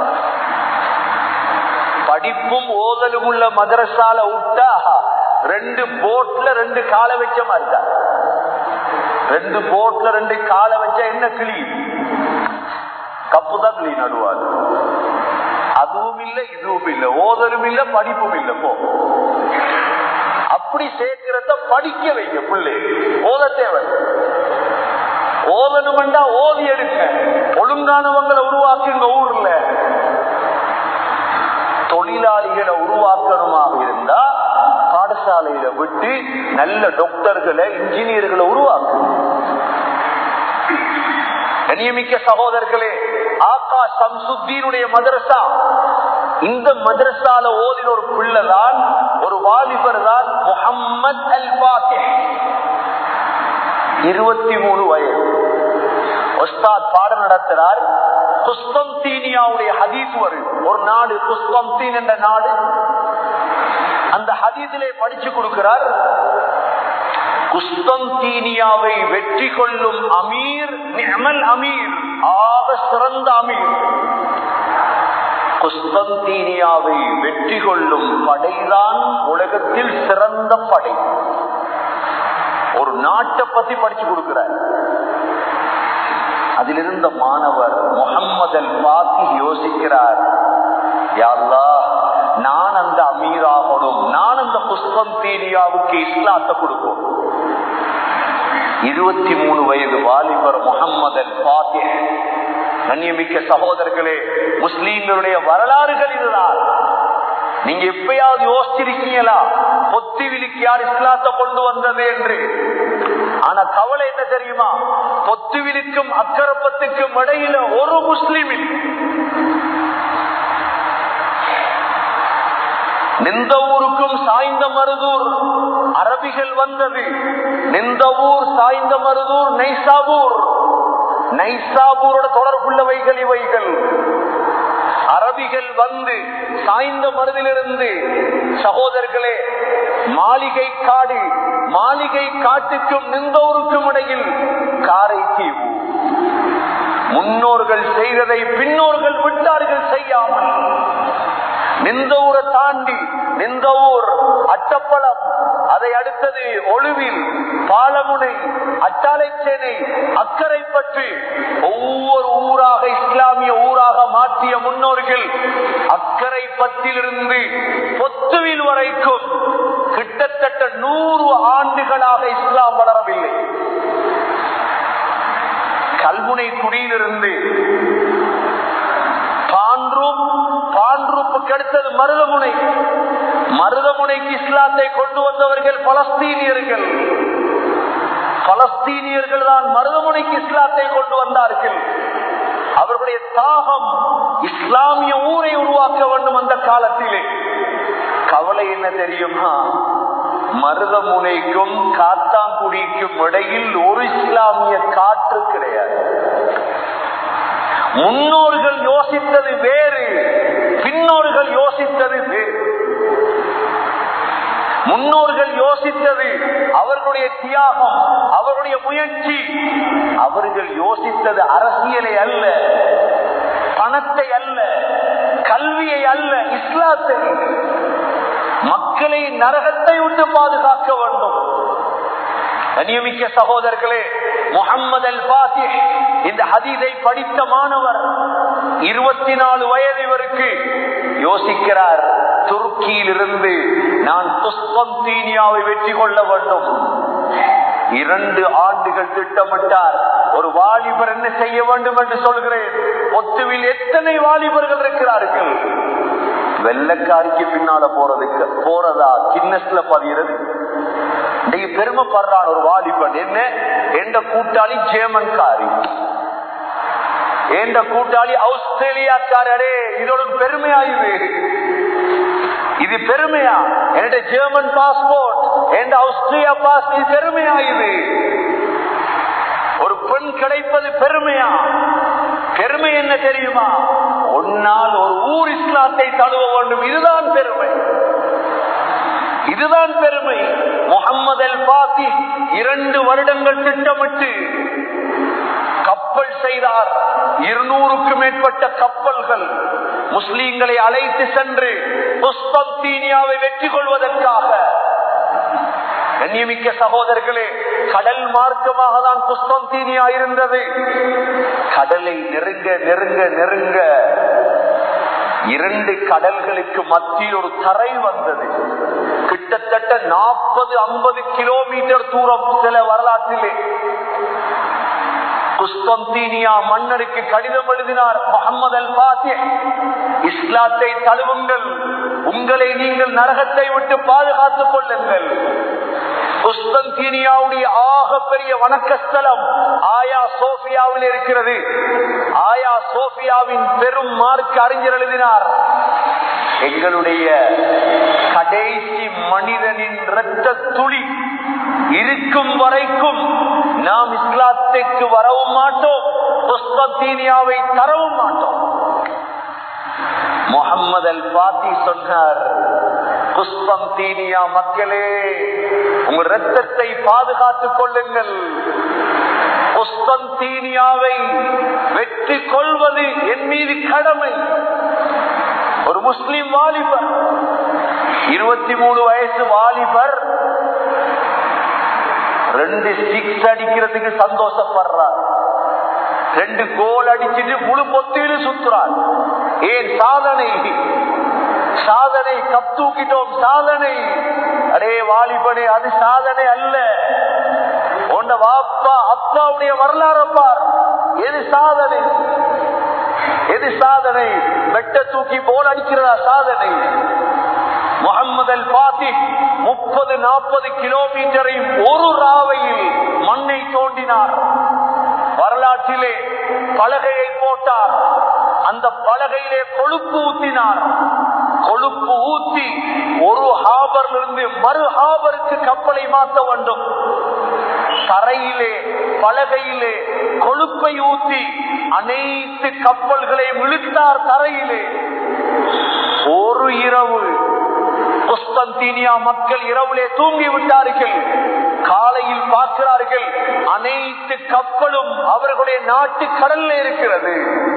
படிப்பும் ஓதலும் உள்ள மதரசால விட்டா ரெண்டு போட்ல ரெண்டு காலை வச்ச மாதிரி தான் ரெண்டு போட்ல ரெண்டு காலை வச்சா என்ன கிளி கப்பு தான் கிளி நடுவாது அதுவும் இல்லை இதுவும் இல்லை ஓதலும் இல்லை படிப்பும் இல்லை போ அப்படி சேர்க்கிறத படிக்க வைங்க பிள்ளை ஓத தேவை ஓதணும்டா ஓதி எடுக்க ஒழுங்கானவங்களை உருவாக்குங்க ஊர்ல தொழிலாளிகளை உருவாக்கணுமாக இருந்தா பாடசாலையில விட்டு நல்ல டாக்டர்களை இன்ஜினியர்களை உருவாக்கணும் கண்ணியமிக்க சகோதரர்களே ஆகா சம்சுத்தீனுடைய மதரசா இந்த மதரசால ஓதின ஒரு பிள்ளை தான் ஒரு வாலிபர் தான் முகம்மது அல் பாத்தே இருபத்தி மூணு வயது ஒஸ்தாத் பாடம் நடத்துறார் குஸ்தந்தீனியாவுடைய ஹதீஸ் வரும் ஒரு நாடு குஸ்தந்தீன் என்ற நாடு அந்த ஹதீஸிலே படிச்சு கொடுக்கிறார் குஸ்தந்தீனியாவை வெற்றி கொள்ளும் அமீர் நிமல் அமீர் ஆக சிறந்த அமீர் குஸ்தந்தீனியாவை வெற்றி கொள்ளும் படைதான் உலகத்தில் சிறந்த படை ஒரு நாட்டை பத்தி படிச்சு கொடுக்கிறார் அதிலிருந்த மாணவர் முகம்மது அல் பாக்கி யோசிக்கிறார் யாருலா நான் அந்த அமீராகணும் நான் அந்த குஸ்தந்தீனியாவுக்கு இஸ்லாத்தை கொடுப்போம் இருபத்தி மூணு வயது வாலிபர் முகம்மது அல் பாத்திய கண்ணியமிக்க சகோதரர்களே முஸ்லீம்களுடைய வரலாறுகள் இதுதான் நீங்க எப்பயாவது யோசிச்சிருக்கீங்களா பொத்தி விலிக்கு யார் இஸ்லாத்தை கொண்டு வந்தது என்று ஆனா கவலை என்ன தெரியுமா பொத்துவிலுக்கும் அக்கரப்பத்துக்கும் இடையில ஒரு முஸ்லிமில் நிந்த ஊருக்கும் சாய்ந்த மருதூர் அரபிகள் வந்தது நிந்த ஊர் சாய்ந்த மருதூர் நைசாபூர் நைசாபூரோட தொடர்புள்ளவைகள் இவைகள் அரபிகள் வந்து சாய்ந்த மருதிலிருந்து சகோதரர்களே மாளிகை காடு மாளிகை காட்டுக்கும் நிந்தோருக்கும் இடையில் காரை தீவு முன்னோர்கள் செய்ததை பின்னோர்கள் விட்டார்கள் செய்யாமல் நிந்த ஊரை தாண்டி நிந்த ஊர் அட்டப்பழம் அதை அடுத்தது ஒழுவில் பாலமுனை அட்டாளைச்சேனை அக்கறை பற்றி ஒவ்வொரு ஊராக இஸ்லாமிய ஊராக மாற்றிய முன்னோர்கள் அக்கறை பத்திலிருந்து பொத்துவில் வரைக்கும் கிட்டத்தட்ட நூறு ஆண்டுகளாக இஸ்லாம் வளரவில்லை கல்முனை குடியிலிருந்து பான்ரூப் பான்ரூப்புக்கு அடுத்தது மருதமுனை மருதமுனைக்கு இஸ்லாத்தை கொண்டு வந்தவர்கள் பலஸ்தீனியர்கள் பலஸ்தீனியர்கள் தான் மருதமுனைக்கு இஸ்லாத்தை கொண்டு வந்தார்கள் அவர்களுடைய தாகம் இஸ்லாமிய ஊரை உருவாக்க வேண்டும் அந்த காலத்திலே கவலை என்ன தெரியுமா மருதமுனைக்கும் காத்தாங்குடிக்கும் இடையில் ஒரு இஸ்லாமிய காற்று கிடையாது முன்னோர்கள் யோசித்தது வேறு பின்னோர்கள் யோசித்தது வேறு முன்னோர்கள் யோசித்தது அவர்களுடைய தியாகம் அவர்களுடைய முயற்சி அவர்கள் யோசித்தது அரசியலை அல்ல பணத்தை அல்ல கல்வியை அல்ல இஸ்லாத்தை மக்களை நரகத்தை விட்டு பாதுகாக்க வேண்டும் கண்ணியமிக்க சகோதரர்களே முகம்மது அல் பாசி இந்த ஹதீதை படித்த மாணவர் இருபத்தி நாலு வயது இவருக்கு யோசிக்கிறார் துருக்கியிலிருந்து நான் குஸ்தீனியாவை வெற்றி கொள்ள வேண்டும் இரண்டு ஆண்டுகள் திட்டமிட்டார் ஒரு வாலிபர் என்ன செய்ய வேண்டும் என்று சொல்கிறேன் ஒத்துவில் எத்தனை வாலிபர்கள் இருக்கிறார்கள் வெள்ளக்காரிக்கு பின்னால போறதுக்கு போறதா கின்னஸ்ல பதிகிறது இன்னைக்கு பெருமைப்படுறான் ஒரு வாலிபன் என்ன எந்த கூட்டாளி ஜேமன்காரி எந்த கூட்டாளி ஆஸ்திரேலியாக்காரரே இதோட பெருமையாயுது இது பெருமையா என்னோட ஜெர்மன் பாஸ்போர்ட் என் ஆஸ்திரியா பாஸ் இது பெருமையாயுது ஒரு பெண் கிடைப்பது பெருமையா பெருமை என்ன தெரியுமா ஒன்னால் ஒரு ஊர் இஸ்லாத்தை தழுவ வேண்டும் இதுதான் பெருமை இதுதான் பெருமை முகம்மது அல் பாசி இரண்டு வருடங்கள் திட்டமிட்டு கப்பல் செய்தார் இருநூறுக்கும் மேற்பட்ட கப்பல்கள் முஸ்லீம்களை அழைத்து சென்று புஸ்தீனியாவை வெற்றி கொள்வதற்காக கண்ணியமிக்க சகோதரர்களே கடல் மார்க்கமாக தான் புஸ்தீனியா இருந்தது கடலை நெருங்க நெருங்க நெருங்க இரண்டு கடல்களுக்கு மத்தியில் ஒரு தரை வந்தது கிட்டத்தட்ட நாற்பது ஐம்பது கிலோமீட்டர் தூரம் சில வரலாற்றிலே குஸ்தீனியா மன்னருக்கு கடிதம் எழுதினார் முகமது அல் பாசி இஸ்லாத்தை தழுவுங்கள் உங்களை நீங்கள் நரகத்தை விட்டு பாதுகாத்துக் கொள்ளுங்கள் குஸ்தீனியாவுடைய ஆக பெரிய வணக்கஸ்தலம் ஆயா சோபியாவில் இருக்கிறது ஆயா சோபியாவின் பெரும் மார்க் அறிஞர் எழுதினார் எங்களுடைய கடைசி மனிதனின் இரத்த துளி இருக்கும் வரைக்கும் நாம் இஸ்லாத்துக்கு வரவும் மாட்டோம் புஸ்தீனியாவை தரவும் மாட்டோம் முகம்மது அல் பாத்தி சொன்னார் குஸ்தீனியா மக்களே உங்கள் ரத்தத்தை பாதுகாத்துக் கொள்ளுங்கள் குஸ்தீனியாவை வெற்றி கொள்வது என் மீது கடமை ஒரு முஸ்லிம் வாலிபர் இருபத்தி மூணு வயசு வாலிபர் ரெண்டு சிக்ஸ் அடிக்கிறதுக்கு சந்தோஷப்படுறார் ரெண்டு கோல் அடிச்சுட்டு முழு பொத்தியில சுத்துறார் ஏன் சாதனை சாதனை கப் தூக்கிட்டோம் சாதனை அடே வாலிபனே அது சாதனை அல்ல உன்ன வாப்பா அப்பாவுடைய வரலாறு பார் எது சாதனை எது சாதனை வெட்ட தூக்கி போல் அடிக்கிறதா சாதனை முகமது அல் பாத்தி முப்பது நாற்பது கிலோமீட்டரை ஒரு ராவையில் மண்ணை தோண்டினார் வரலாற்றிலே பலகையை போட்டார் அந்த பலகையிலே கொழுப்பு ஊத்தினார் கொழுப்பு ஊத்தி ஒரு ஹாபர்ல இருந்து மறு ஹாபருக்கு கப்பலை மாற்ற வேண்டும் தரையிலே பலகையிலே கொழுப்பை ஊத்தி அனைத்து கப்பல்களை இழுத்தார் தரையிலே ஒரு இரவு குஸ்தீனியா மக்கள் இரவுலே தூங்கி விட்டார்கள் காலையில் பார்க்கிறார்கள் அனைத்து கப்பலும் அவர்களுடைய நாட்டு கடல்ல இருக்கிறது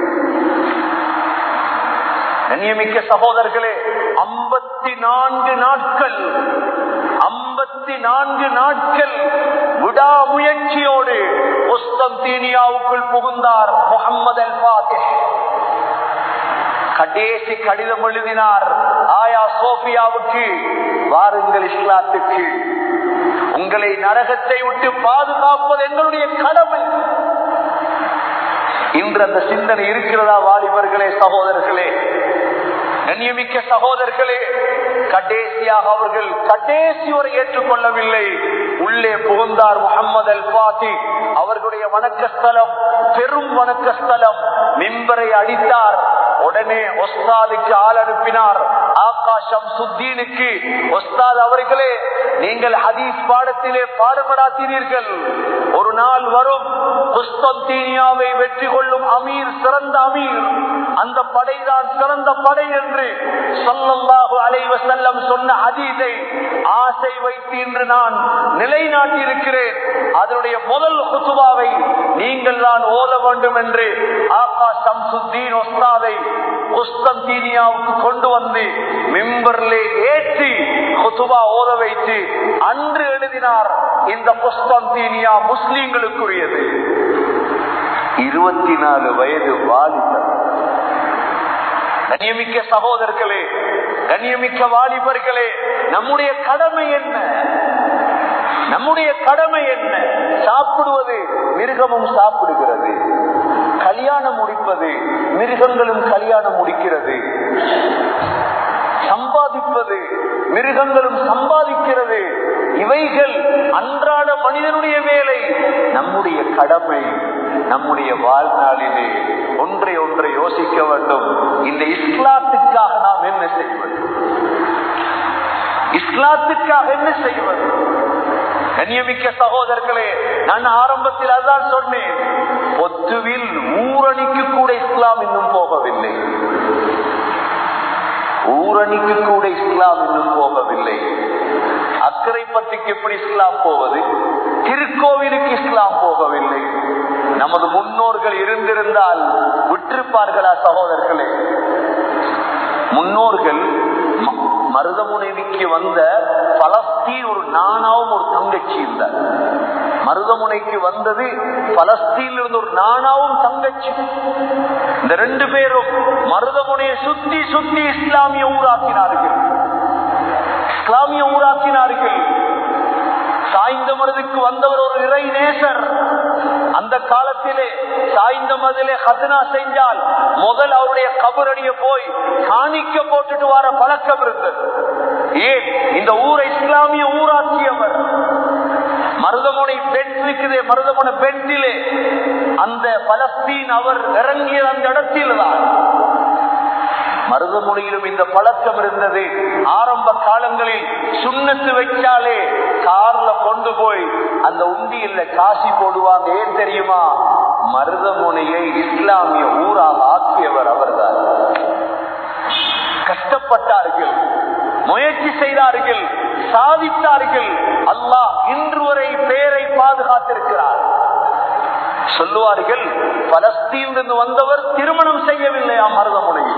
கண்ணியமிக்க சகோதரர்களே ஐம்பத்தி நான்கு நாட்கள் ஐம்பத்தி நான்கு நாட்கள் விடாமுயற்சியோடு குஸ்தீனியாவுக்குள் புகுந்தார் முகமது அல் பாத்தே கடைசி கடிதம் எழுதினார் ஆயா சோபியாவுக்கு வாருங்கள் இஸ்லாத்துக்கு உங்களை நரகத்தை விட்டு பாதுகாப்பது எங்களுடைய கடமை இன்று அந்த சிந்தனை இருக்கிறதா வாலிபர்களே சகோதரர்களே கண்ணியமிக்க சகோதரர்களே கடைசியாக அவர்கள் கடைசி வரை ஏற்றுக்கொள்ளவில்லை உள்ளே புகுந்தார் முகமது அல் பாத்தி அவர்களுடைய வணக்கஸ்தலம் பெரும் வணக்கஸ்தலம் மிம்பரை அடித்தார் உடனே ஒஸ்தாதுக்கு ஆள் அனுப்பினார் ஆகாஷம் சுத்தீனுக்கு ஒஸ்தாத் அவர்களே நீங்கள் ஹதீஸ் பாடத்திலே பாடுபடாத்தீர்கள் ஒரு நாள் வரும் குஸ்தீனியாவை வெற்றி கொள்ளும் அமீர் சிறந்த அமீர் அந்த படைதான் சிறந்த படை என்று சொல்லல்லாஹு அலைவ செல்லம் சொன்ன அதீதை ஆசை வைத்து இன்று நான் நிலைநாட்டியிருக்கிறேன் அதனுடைய முதல் குத்துபாவை நீங்கள் தான் ஓத வேண்டும் என்று ஆகா சம்சுத்தீன் ஒஸ்தாதை குஸ்தீனியாவுக்கு கொண்டு வந்து மெம்பர்லே ஏற்றி குத்துபா ஓத வைத்து அன்று எழுதினார் இந்த குஸ்தீனியா முஸ்லீம்களுக்குரியது இருபத்தி நாலு வயது வாலிபர் கண்ணியமிக்க சகோதரர்களே கண்ணியமிக்க வாலிபர்களே நம்முடைய கடமை என்ன நம்முடைய கடமை என்ன சாப்பிடுவது மிருகமும் சாப்பிடுகிறது கல்யாணம் முடிப்பது மிருகங்களும் கல்யாணம் முடிக்கிறது சம்பாதிப்பது மிருகங்களும் சம்பாதிக்கிறது இவைகள் அன்றாட மனிதனுடைய வேலை நம்முடைய கடமை நம்முடைய வாழ்நாளிலே ஒன்றை ஒன்றை யோசிக்க வேண்டும் இந்த இஸ்லாத்துக்காக நாம் என்ன செய்வது இஸ்லாத்துக்காக என்ன செய்வது கண்ணியமிக்க சகோதரர்களே நான் ஆரம்பத்தில் அதான் சொன்னேன் பொத்துவில் ஊரணிக்கு கூட இஸ்லாம் இன்னும் போகவில்லை ஊரணிக்கு கூட இஸ்லாம் இன்னும் போகவில்லை அக்கறை பற்றிக்கு எப்படி இஸ்லாம் போவது திருக்கோவிலுக்கு இஸ்லாம் போகவில்லை நமது முன்னோர்கள் இருந்திருந்தால் விட்டிருப்பார்களா சகோதரர்களே முன்னோர்கள் மருதமுனைவிக்கு வந்த பலஸ்தீன் ஒரு நானாவும் ஒரு தங்கச்சி இருந்தார் மருதமுனைக்கு வந்தது பலஸ்தீனில் இருந்து ஒரு நானாவும் தங்கச்சி இந்த ரெண்டு பேரும் மருதமுனையை சுத்தி சுத்தி இஸ்லாமிய ஊராக்கினார்கள் இஸ்லாமிய ஊராக்கினார்கள் சாய்ந்த மருதுக்கு வந்தவர் ஒரு இறை நேசர் அந்த காலத்திலே சாய்ந்த மதிலே ஹத்னா செஞ்சால் முதல் அவருடைய கபரடிய போய் காணிக்க போட்டுட்டு வர பழக்கம் இருந்தது ஏன் இந்த ஊரை இஸ்லாமிய ஊராக்கியவர் மருதமுனை பெண் இருக்குதே மருதமுனை பெண்ணிலே அந்த பலஸ்தீன் அவர் இறங்கிய அந்த இடத்தில் தான் மருதமுனையிலும் இந்த பழக்கம் இருந்தது ஆரம்ப காலங்களில் சுண்ணத்து வச்சாலே கார்ல கொண்டு போய் அந்த உண்டியில காசி போடுவாங்க ஏன் தெரியுமா மருதமுனையை இஸ்லாமிய ஊராக ஆக்கியவர் அவர்தான் கஷ்டப்பட்டார்கள் முயற்சி செய்தார்கள் சாதித்தார்கள் அல்லாஹ் இன்று வரை பேரை பாதுகாத்திருக்கிறார் சொல்லுவார்கள் பலஸ்தீனிலிருந்து வந்தவர் திருமணம் செய்யவில்லையா மருதமுனையில்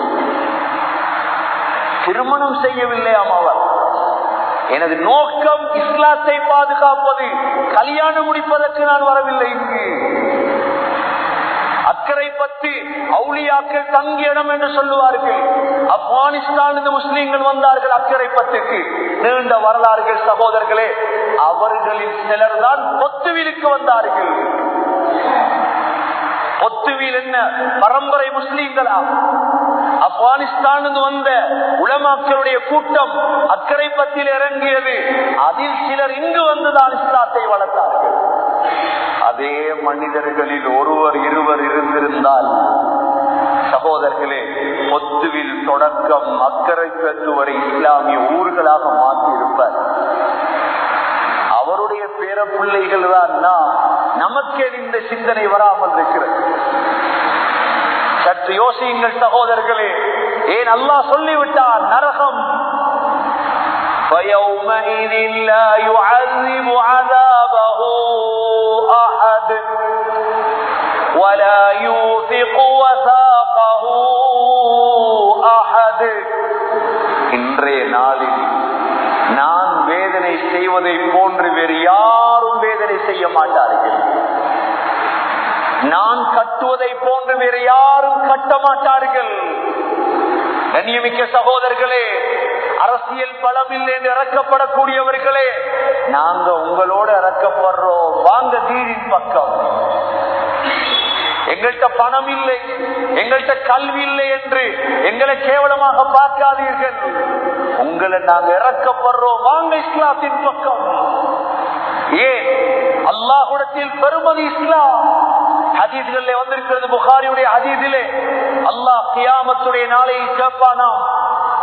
திருமணம் செய்யவில்லையாம் அவர் எனது நோக்கம் இஸ்லாத்தை பாதுகாப்பது கல்யாணம் முடிப்பதற்கு நான் வரவில்லை இங்கு அக்கறை பற்றி அவுளியாக்கள் தங்கிய இடம் என்று சொல்லுவார்கள் ஆப்கானிஸ்தான் முஸ்லீம்கள் வந்தார்கள் அக்கறை பத்துக்கு நீண்ட வரலாறுகள் சகோதரர்களே அவர்களில் சிலர் தான் பொத்துவிலுக்கு வந்தார்கள் பொத்துவில் என்ன பரம்பரை முஸ்லீம்களா ஆப்கானிஸ்தான் வந்த உலமாக்களுடைய கூட்டம் அக்கறை பத்தில் இறங்கியது அதில் சிலர் இங்கு வந்துதான் இஸ்லாத்தை வளர்த்தார்கள் அதே மனிதர்களில் ஒருவர் இருவர் இருந்திருந்தால் சகோதரர்களே பொத்துவில் தொடக்கம் அக்கறை பெற்று வரை இஸ்லாமிய ஊர்களாக மாற்றி இருப்பார் அவருடைய பேர பிள்ளைகள் தான் நமக்கே இந்த சிந்தனை வராமல் இருக்கிறது சற்று யோசியுங்கள் சகோதரர்களே ஏன் அல்லாஹ் சொல்லிவிட்டார் நரகம் فيومئذ لا يعذب عذابه أحد ولا يوثق وثاقه أحد இன்றைய நாளில் நான் வேதனை செய்வதை போன்று வேறு யாரும் வேதனை செய்ய மாட்டார்கள் நான் கட்டுவதை போன்று வேறு யாரும் கட்ட மாட்டார்கள் கண்ணியமிக்க சகோதரர்களே அரசியல் பலம் இல்லை என்று இறக்கப்படக்கூடியவர்களே நாங்க உங்களோட இறக்கப்படுறோம் வாங்க தீரின் பக்கம் எங்கள்கிட்ட பணம் இல்லை எங்கள்கிட்ட கல்வி இல்லை என்று எங்களை கேவலமாக பார்க்காதீர்கள் உங்களை நாங்க இறக்கப்படுறோம் வாங்க இஸ்லாத்தின் பக்கம் ஏன் அல்லாஹுடத்தில் பெருமதி இஸ்லாம் ஹதீதுகளில் வந்திருக்கிறது புகாரியுடைய ஹதீதிலே அல்லாஹ் கியாமத்துடைய நாளையை கேட்பானாம்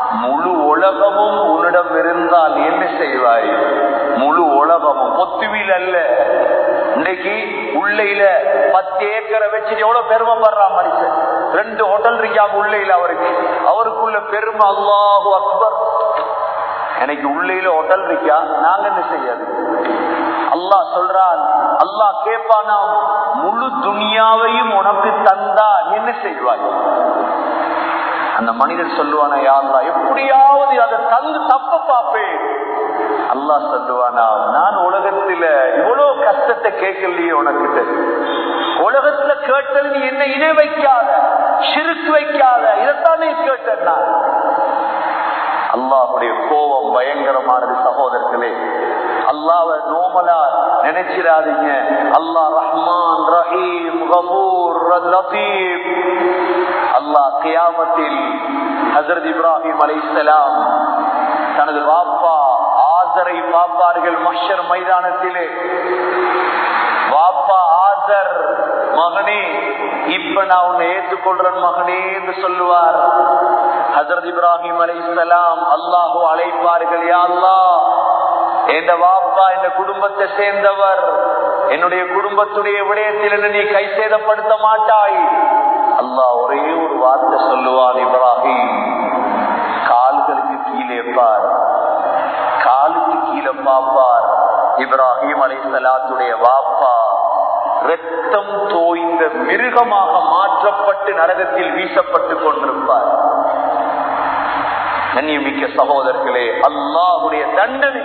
முழு உலகமும் உன்னிடம் இருந்தால் என்ன செய்வாய் முழு உலகமும் பொத்துவில் அல்ல இன்னைக்கு உள்ளையில பத்து ஏக்கரை வச்சுட்டு எவ்வளவு பெருமைப்படுறான் மனுஷன் ரெண்டு ஹோட்டல் இருக்காம உள்ளையில அவருக்கு அவருக்குள்ள பெருமை அல்லாஹு அக்பர் எனக்கு உள்ளையில ஹோட்டல் இருக்கா நாங்க என்ன செய்யாது அல்லாஹ் சொல்றான் அல்லாஹ் கேட்பானா முழு துனியாவையும் உனக்கு தந்தா என்ன செய்வாய் அந்த மனிதன் சொல்லுவானா யாருலா எப்படியாவது அதை தந்து தப்ப பார்ப்பேன் அல்லாஹ் சொல்லுவானா நான் உலகத்துல இவ்வளவு கஷ்டத்தை கேட்கலையே உனக்கு உலகத்துல கேட்டது நீ என்ன இணை வைக்காத சிறுக்கு வைக்காத இதைத்தானே கேட்டேன் நான் அல்லாஹுடைய கோபம் பயங்கரமானது சகோதரர்களே அல்லாஹ் நோமலா நினைச்சிடாதீங்க அல்லாஹ் ரஹ்மான் ரஹீம் கபூர் லத்தீப் அல்லாஹ் கியாமத்தில் ஹசரத் இப்ராஹிம் அலைசலாம் தனது வாப்பா ஆசரை பார்ப்பார்கள் மஷர் மைதானத்திலே வாப்பா ஆசர் மகனே இப்ப நான் உன்னை ஏற்றுக்கொள்றேன் மகனே என்று சொல்லுவார் ஹசரத் இப்ராஹிம் அலை சலாம் அல்லாஹோ அழைப்பார்கள் யா அல்லா என் வாப்பா இந்த குடும்பத்தை சேர்ந்தவர் என்னுடைய குடும்பத்துடைய விடயத்தில் என்ன நீ கை சேதப்படுத்த மாட்டாய் அல்லாஹ் ஒரே ஒரு வார்த்தை சொல்லுவான் இப்ராஹிம் கால்களுக்கு கீழே பார் காலுக்கு கீழே பாப்பார் இப்ராஹிம் அலை சலாத்துடைய வாப்பா ரத்தம் தோய்ந்த மிருகமாக மாற்றப்பட்டு நரகத்தில் வீசப்பட்டு கொண்டிருப்பார் கண்ணியமிக்க சகோதரர்களே அல்லாஹுடைய தண்டனை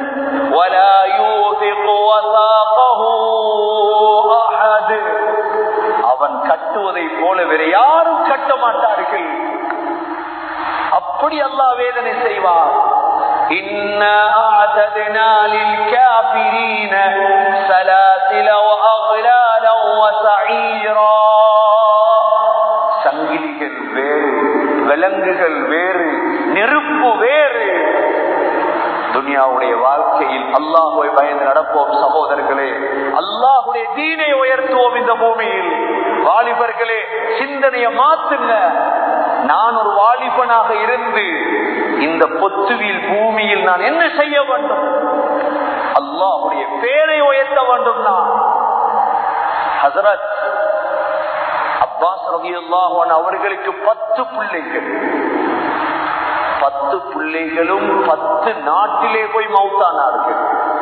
அவன் கட்டுவதை போல வேற யாரும் கட்ட மாட்டார்கள் அப்படி அல்லாஹ் வேதனை செய்வார் إنا أعتدنا للكافرين سلاسل وأغلالا وسعيرا சங்கிலிகள் வேறு விலங்குகள் வேறு நெருப்பு வேறு துனியாவுடைய வாழ்க்கையில் அல்லாஹுவை பயந்து நடப்போம் சகோதரர்களே அல்லாஹுடைய தீனை உயர்த்துவோம் இந்த பூமியில் வாலிபர்களே சிந்தனையை மாத்துங்க நான் ஒரு வாலிபனாக இருந்து இந்த பொத்துவில் பூமியில் நான் என்ன செய்ய வேண்டும் அல்லாஹுடைய பேரை உயர்த்த வேண்டும் நான் ஹசரத் அப்பாஸ் ரவி அவர்களுக்கு பத்து பிள்ளைகள் பத்து பிள்ளைகளும் பத்து நாட்டிலே போய் மௌத்தானார்கள்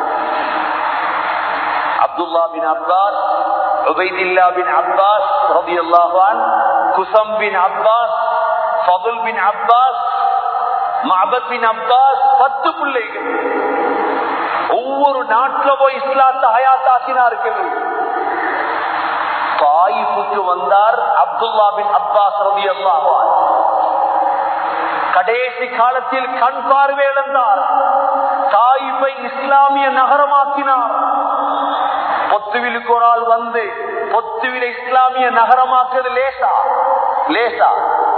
Abdullah bin Abbas Ubaidullah bin Abbas ரவி அல்லாஹான் Qusam bin Abbas Fadl bin Abbas Mabad bin Abbas பத்து பிள்ளைகள் ஒவ்வொரு நாட்டில போய் இஸ்லாத்தை ஹயாத்தாக்கினார்கள் தாயிப்புக்கு வந்தார் அப்துல்லா பின் அப்பாஸ் ரவி அல்லாஹான் கடைசி காலத்தில் கண் பார்வை இழந்தார் தாயிப்பை இஸ்லாமிய நகரமாக்கினார் பொத்துவிலுக்கு ஒரு ஆள் வந்து பொத்துவில இஸ்லாமிய நகரமாக்குறது லேசா லேசா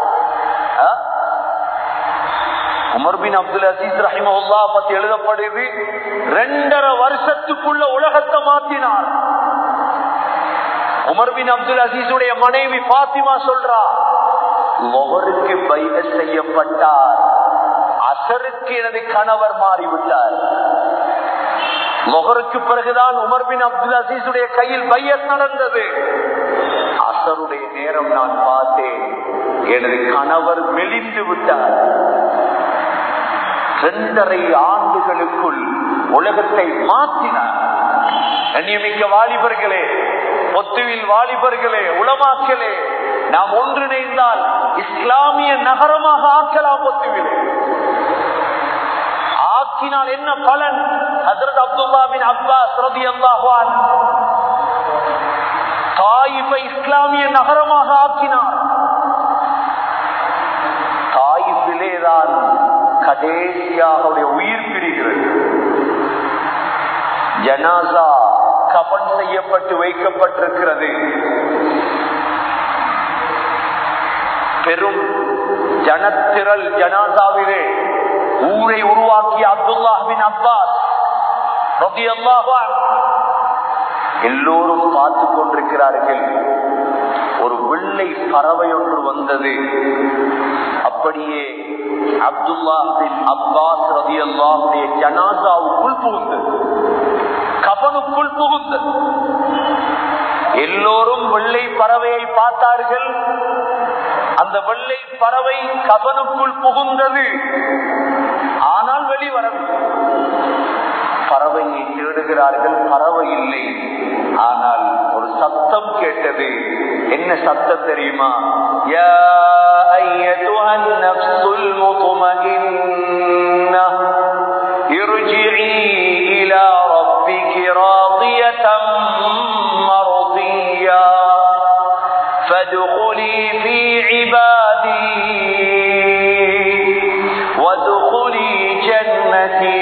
உமர்பின் அப்துல் அசீஸ் ரஹிமல்லா பத்தி எழுதப்படுது ரெண்டரை வருஷத்துக்குள்ள உலகத்தை மாத்தினார் உமர்பின் அப்துல் அசீஸுடைய மனைவி பாத்திமா சொல்றா ஒவ்வொருக்கு பைக செய்யப்பட்டார் அசருக்கு எனது கணவர் மாறிவிட்டார் லொகருக்கு பிறகுதான் உமர் பின் அப்துல் அசீசுடைய கையில் பையத் நடந்தது அசருடைய நேரம் நான் பார்த்தேன் எனது கணவர் மெலிந்து விட்டார் இரண்டரை ஆண்டுகளுக்குள் உலகத்தை மாற்றினார் கண்ணியமிக்க வாலிபர்களே பொத்துவில் வாலிபர்களே உளமாக்கலே நாம் ஒன்றிணைந்தால் இஸ்லாமிய நகரமாக ஆக்கலாம் பொத்துவில் ஆக்கினால் என்ன பலன் ஹசரத் அப்துல்லா பின் அப்பாஸ் ரதி அல்லாஹான் தாயிப்பை இஸ்லாமிய நகரமாக ஆக்கினார் தாயிப்பிலேதான் கடைசியாக உயிர் பிரிகிறது ஜனாசா கபன் செய்யப்பட்டு வைக்கப்பட்டிருக்கிறது பெரும் ஜனத்திரல் ஜனாசாவிலே ஊரை உருவாக்கிய அப்துல்லாஹின் அப்பாஸ் எல்லோரும் பார்த்து கொண்டிருக்கிறார்கள் ஒரு வெள்ளை பறவை ஒன்று வந்தது அப்படி அப்படியே அப்துல்லா பின் அப்பாஸ் ரதி அல்லாஹுடைய ஜனாசாவுக்குள் புகுந்தது கபனுக்குள் புகுந்தது எல்லோரும் வெள்ளை பறவையை பார்த்தார்கள் அந்த வெள்ளை பறவை கபனுக்குள் புகுந்தது ஆனால் வெளிவரவில்லை பறவையை தேடுகிறார்கள் பறவை இல்லை ஆனால் ஒரு சத்தம் கேட்டது என்ன சத்தம் தெரியுமா யா أيتها النفس المطمئنة ارجعي إلى ربك راضية مرضية فادخلي في عبادي وادخلي جنتي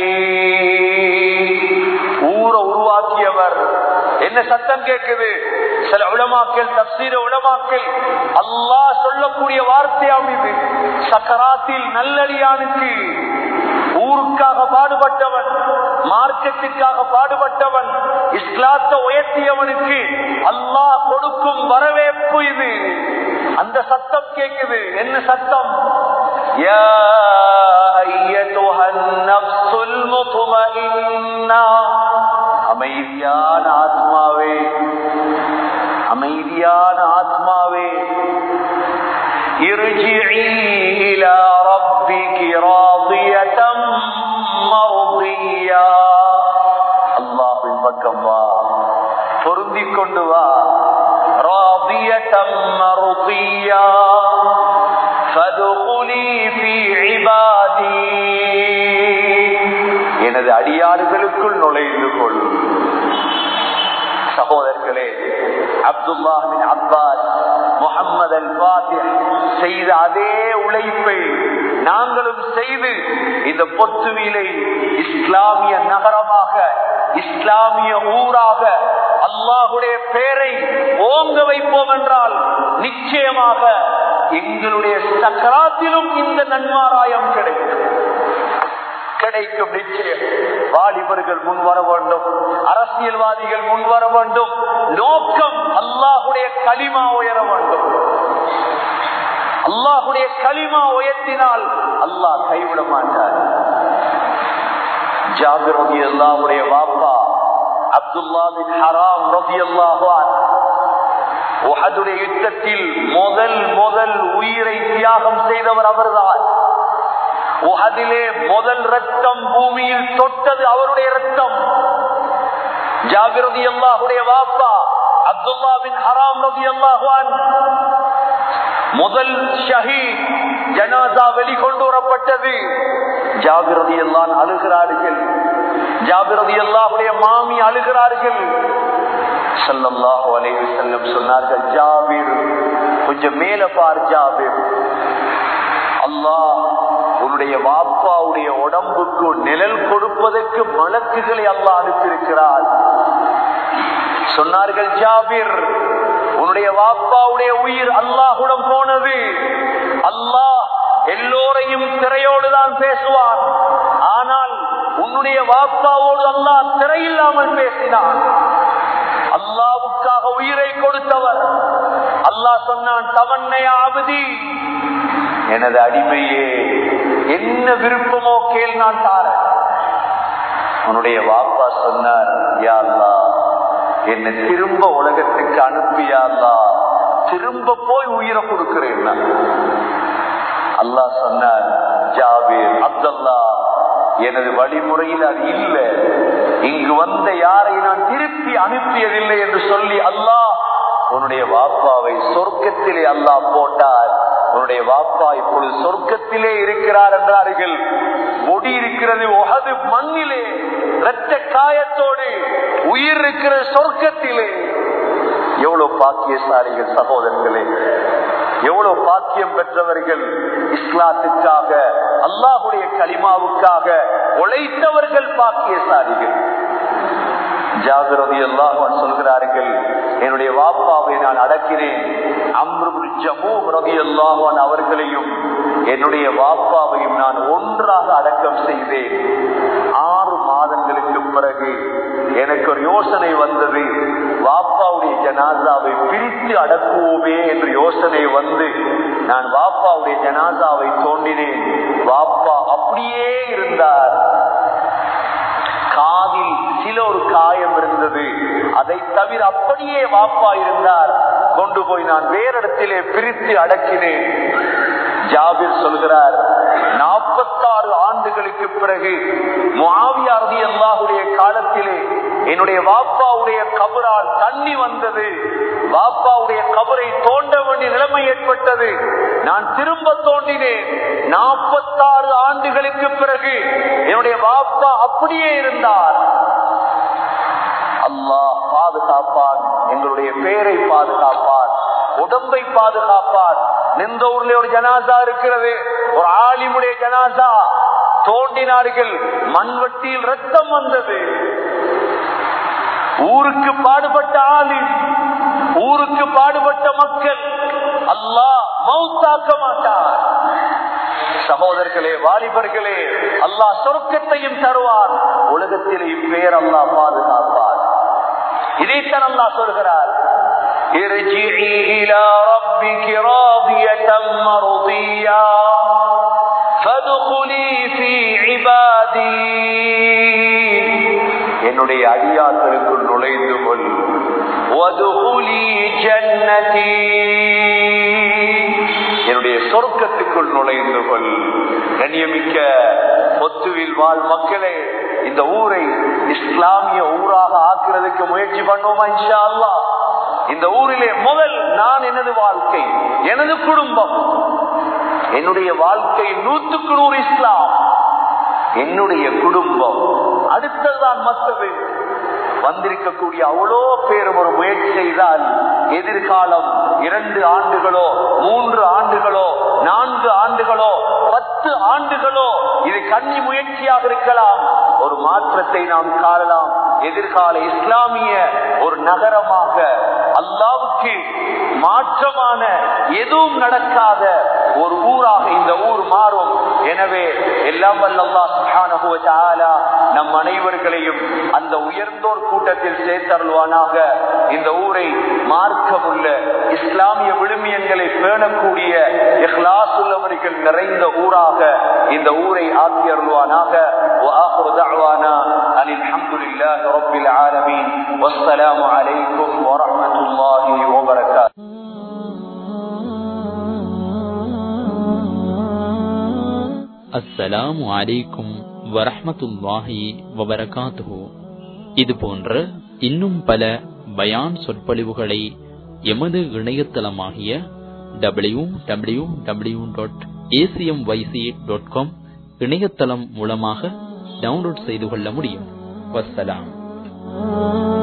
ஊரை உருவாக்கியவர் என்ன சத்தம் கேட்குது சில உளமாக்கல் தப்சீர உளமாக்கல் அல்லாஹ் சொல்லக்கூடிய வார்த்தையாம் இது சக்கராத்தில் நல்லடியானுக்கு ஊருக்காக பாடுபட்டவன் மார்க்கத்திற்காக பாடுபட்டவன் இஸ்லாத்தை உயர்த்தியவனுக்கு அல்லாஹ் கொடுக்கும் வரவேற்பு இது அந்த சத்தம் கேட்குது என்ன சத்தம் يا أيتها النفس المطمئنة அமைதியான ஆத்மாவே அமைதியான ஆத்மாவே ارجعي إلى ربك راضية مرضية அல்லாஹின் பக்கம் வா பொருந்திக் கொண்டு வா ராபியத்தம் மருதியா فادخلي في عبادي எனது அடியாறுகளுக்குள் நுழைந்து கொள் சகோதரர்களே அப்துல்லாஹின் அப்பாஸ் முகமது அல் பாத்திர் செய்த அதே உழைப்பை நாங்களும் செய்து இந்த பொத்துவிலை இஸ்லாமிய நகரமாக இஸ்லாமிய ஊராக அல்லாஹுடைய பெயரை ஓங்க வைப்போம் என்றால் நிச்சயமாக எங்களுடைய சக்கராத்திலும் இந்த நன்மாராயம் கிடைக்கும் கிடைக்கும் நிச்சயம் வாலிபர்கள் முன் வர வேண்டும் அரசியல்வாதிகள் முன் வர வேண்டும் நோக்கம் அல்லாஹுடைய களிமா உயர வேண்டும் அல்லாஹுடைய களிமா உயர்த்தினால் அல்லாஹ் கைவிட மாட்டார் ஜாபிர் ரதி அல்லாஹுடைய வாப்பா அப்துல்லா பின் ஹராம் ரதி அல்லாஹான் உஹதுடைய யுத்தத்தில் முதல் முதல் உயிரை தியாகம் செய்தவர் அவர்தான் உஹதிலே முதல் ரத்தம் பூமியில் தொட்டது அவருடைய ரத்தம் ஜாபிரதி அல்லாஹுடைய வாப்பா அப்துல்லா பின் ஹராம் ரதி அல்லாஹான் முதல் ஷஹீத் ஜனாசா வெளிக்கொண்டு வரப்பட்டது ஜாபிரதி எல்லாம் அழுகிறார்கள் ஜாபிரதி அல்லாஹுடைய மாமி அழுகிறார்கள் சல்லல்லாஹு அலைஹி செல்லம் சொன்னார்கள் ஜாபிர் கொஞ்சம் மேல பார் ஜாபிர் அல்லாஹ் உன்னுடைய வாப்பாவுடைய உடம்புக்கு நிழல் கொடுப்பதற்கு மலக்குகளை அல்லாஹ் அனுப்பியிருக்கிறார் சொன்னார்கள் ஜாபிர் உன்னுடைய வாப்பாவுடைய உயிர் அல்லாஹுடன் போனது அல்லாஹ் எல்லோரையும் திரையோடு தான் பேசுவான் ஆனால் உன்னுடைய வாப்பாவோடு அல்லாஹ் திரையில்லாமல் பேசினான் அல்லாவுக்காக உயிரை கொடுத்தவர் அல்லாஹ் சொன்னான் தவண்ணையாவதி எனது அடிமையே என்ன விருப்பமோ கேள் நான் தாரேன் உன்னுடைய வாப்பா சொன்னார் யா அல்லாஹ் என்னை திரும்ப உலகத்துக்கு அனுப்பியா அல்லாஹ் திரும்ப போய் உயிரை கொடுக்கிறேன் நான். அல்லாஹ் சொன்னார் ஜாபீர் அப்துல்லா எனது வழிமுறையில் அது இல்லை இங்கு வந்த யாரை நான் திருப்பி அனுப்பியதில்லை என்று சொல்லி அல்லாஹ் உன்னுடைய வாப்பாவை சொர்க்கத்திலே அல்லாஹ் போட்டார் உன்னுடைய வாப்பா இப்பொழுது சொர்க்கத்திலே இருக்கிறார் என்றார்கள் முடி இருக்கிறது உகது மண்ணிலே இரத்த காயத்தோடு உயிர் இருக்கிற சொர்க்கத்திலே எவ்வளவு பாக்கியசாலிகள் சகோதரர்களே எவ்வளவு பாக்கியம் பெற்றவர்கள் இஸ்லாத்துக்காக அல்லாஹுடைய களிமாவுக்காக உழைத்தவர்கள் பாக்கியசாலிகள் ஜாகிரதி எல்லாம் சொல்கிறார்கள் என்னுடைய வாப்பாவை நான் அடக்கினேன் அம்ருபுல் ஜமூம் ரவி அல்லாஹான் அவர்களையும் என்னுடைய வாப்பாவையும் நான் ஒன்றாக அடக்கம் செய்தேன் ஆறு மாதங்களுக்கு பிறகு எனக்கு ஒரு யோசனை வந்தது வாப்பாவுடைய ஜனாதாவை பிரித்து அடக்குவோமே என்று யோசனை வந்து நான் வாப்பாவுடைய ஜனாசாவை தோண்டினேன் வாப்பா அப்படியே இருந்தார் காதில் சில ஒரு காயம் இருந்தது அதை தவிர அப்படியே வாப்பா இருந்தார் கொண்டு போய் நான் வேறிடத்திலே பிரித்து அடக்கினேன் ஜாபிர் சொல்கிறார் நாற்பத்தாறு ஆண்டுகளுக்கு பிறகு முஆவியாரதி அல்லாஹுடைய காலத்திலே என்னுடைய வாப்பாவுடைய கபரால் தண்ணி வந்தது வாப்பாவுடைய கபரை தோண்ட வேண்டிய நிலைமை ஏற்பட்டது நான் திரும்ப தோண்டினேன் நாற்பத்தாறு ஆண்டுகளுக்கு பிறகு என்னுடைய வாப்பா அப்படியே இருந்தார் அல்லாஹ் பாதுகாப்பான் எங்களுடைய பேரை பாதுகாப்பான் உடம்பை பாதுகாப்பான் நின்ற ஊர்ல ஒரு ஜனாசா இருக்கிறது ஒரு ஆலிமுடைய ஜனாசா தோண்டினார்கள் மண்வெட்டியில் ரத்தம் வந்தது ஊருக்கு பாடுபட்ட ஆலிம் ஊருக்கு பாடுபட்ட மக்கள் அல்லாஹ் மௌத்தாக்க மாட்டார் சகோதரர்களே வாலிபர்களே அல்லாஹ் சொர்க்கத்தையும் தருவார் உலகத்திலேயும் பேர் அல்லாஹ் பாதுகாப்பார் இதைத்தான் அல்லாஹ் சொல்கிறார் ارجعي إلى ربك راضية مرضية فادخلي في عبادي என்னுடைய அடியாக்களுக்குள் நுழைந்து கொள் வதுகுலி ஜன்னதி என்னுடைய சொர்க்கத்துக்குள் நுழைந்து கொள் கண்ணியமிக்க பொத்துவில் வாழ் மக்களே இந்த ஊரை இஸ்லாமிய ஊராக ஆக்குறதுக்கு முயற்சி பண்ணுவோமா இன்ஷா அல்லாஹ் இந்த ஊரிலே முதல் நான் எனது வாழ்க்கை எனது குடும்பம் என்னுடைய வாழ்க்கை நூற்றுக்கு நூறு இஸ்லாம் என்னுடைய குடும்பம் அடுத்ததுதான் மற்றது வந்திருக்கக்கூடிய அவ்வளோ பேர் ஒரு முயற்சி செய்தால் எதிர்காலம் இரண்டு ஆண்டுகளோ மூன்று ஆண்டுகளோ நான்கு ஆண்டுகளோ பத்து ஆண்டுகளோ இது கன்னி முயற்சியாக இருக்கலாம் ஒரு மாற்றத்தை நாம் காணலாம் எதிர்கால இஸ்லாமிய ஒரு நகரமாக அல்லாவுக்கு மாற்றமான எதுவும் நடக்காத ஒரு ஊராக இந்த ஊர் மாறும் எனவே எல்லாம் வல்லல்லா சுப்ஹானஹு வ தஆலா நம் அனைவர்களையும் அந்த உயர்ந்தோர் கூட்டத்தில் சேர்த்தருள்வானாக இந்த ஊரை மார்க்கமுள்ள இஸ்லாமிய விழுமியங்களை பேணக்கூடிய இஹ்லாஸ் உள்ளவர்கள் நிறைந்த ஊராக இந்த ஊரை ஆக்கி அருள்வானாக وآخر دعوانا أن الحمد لله رب العالمين والسلام عليكم ورحمة الله وبركاته அஸ்ஸலாமு அலைக்கும் வரஹ்மத்துல்லாஹி வபரகாத்துஹு இது போன்ற இன்னும் பல பயான் சொற்பொழிவுகளை எமது இணையதளமாகிய W W W dot ACM YC dot com இணையதளம் மூலமாக டவுன்லோட் செய்து கொள்ள முடியும் வஸ்ஸலாம்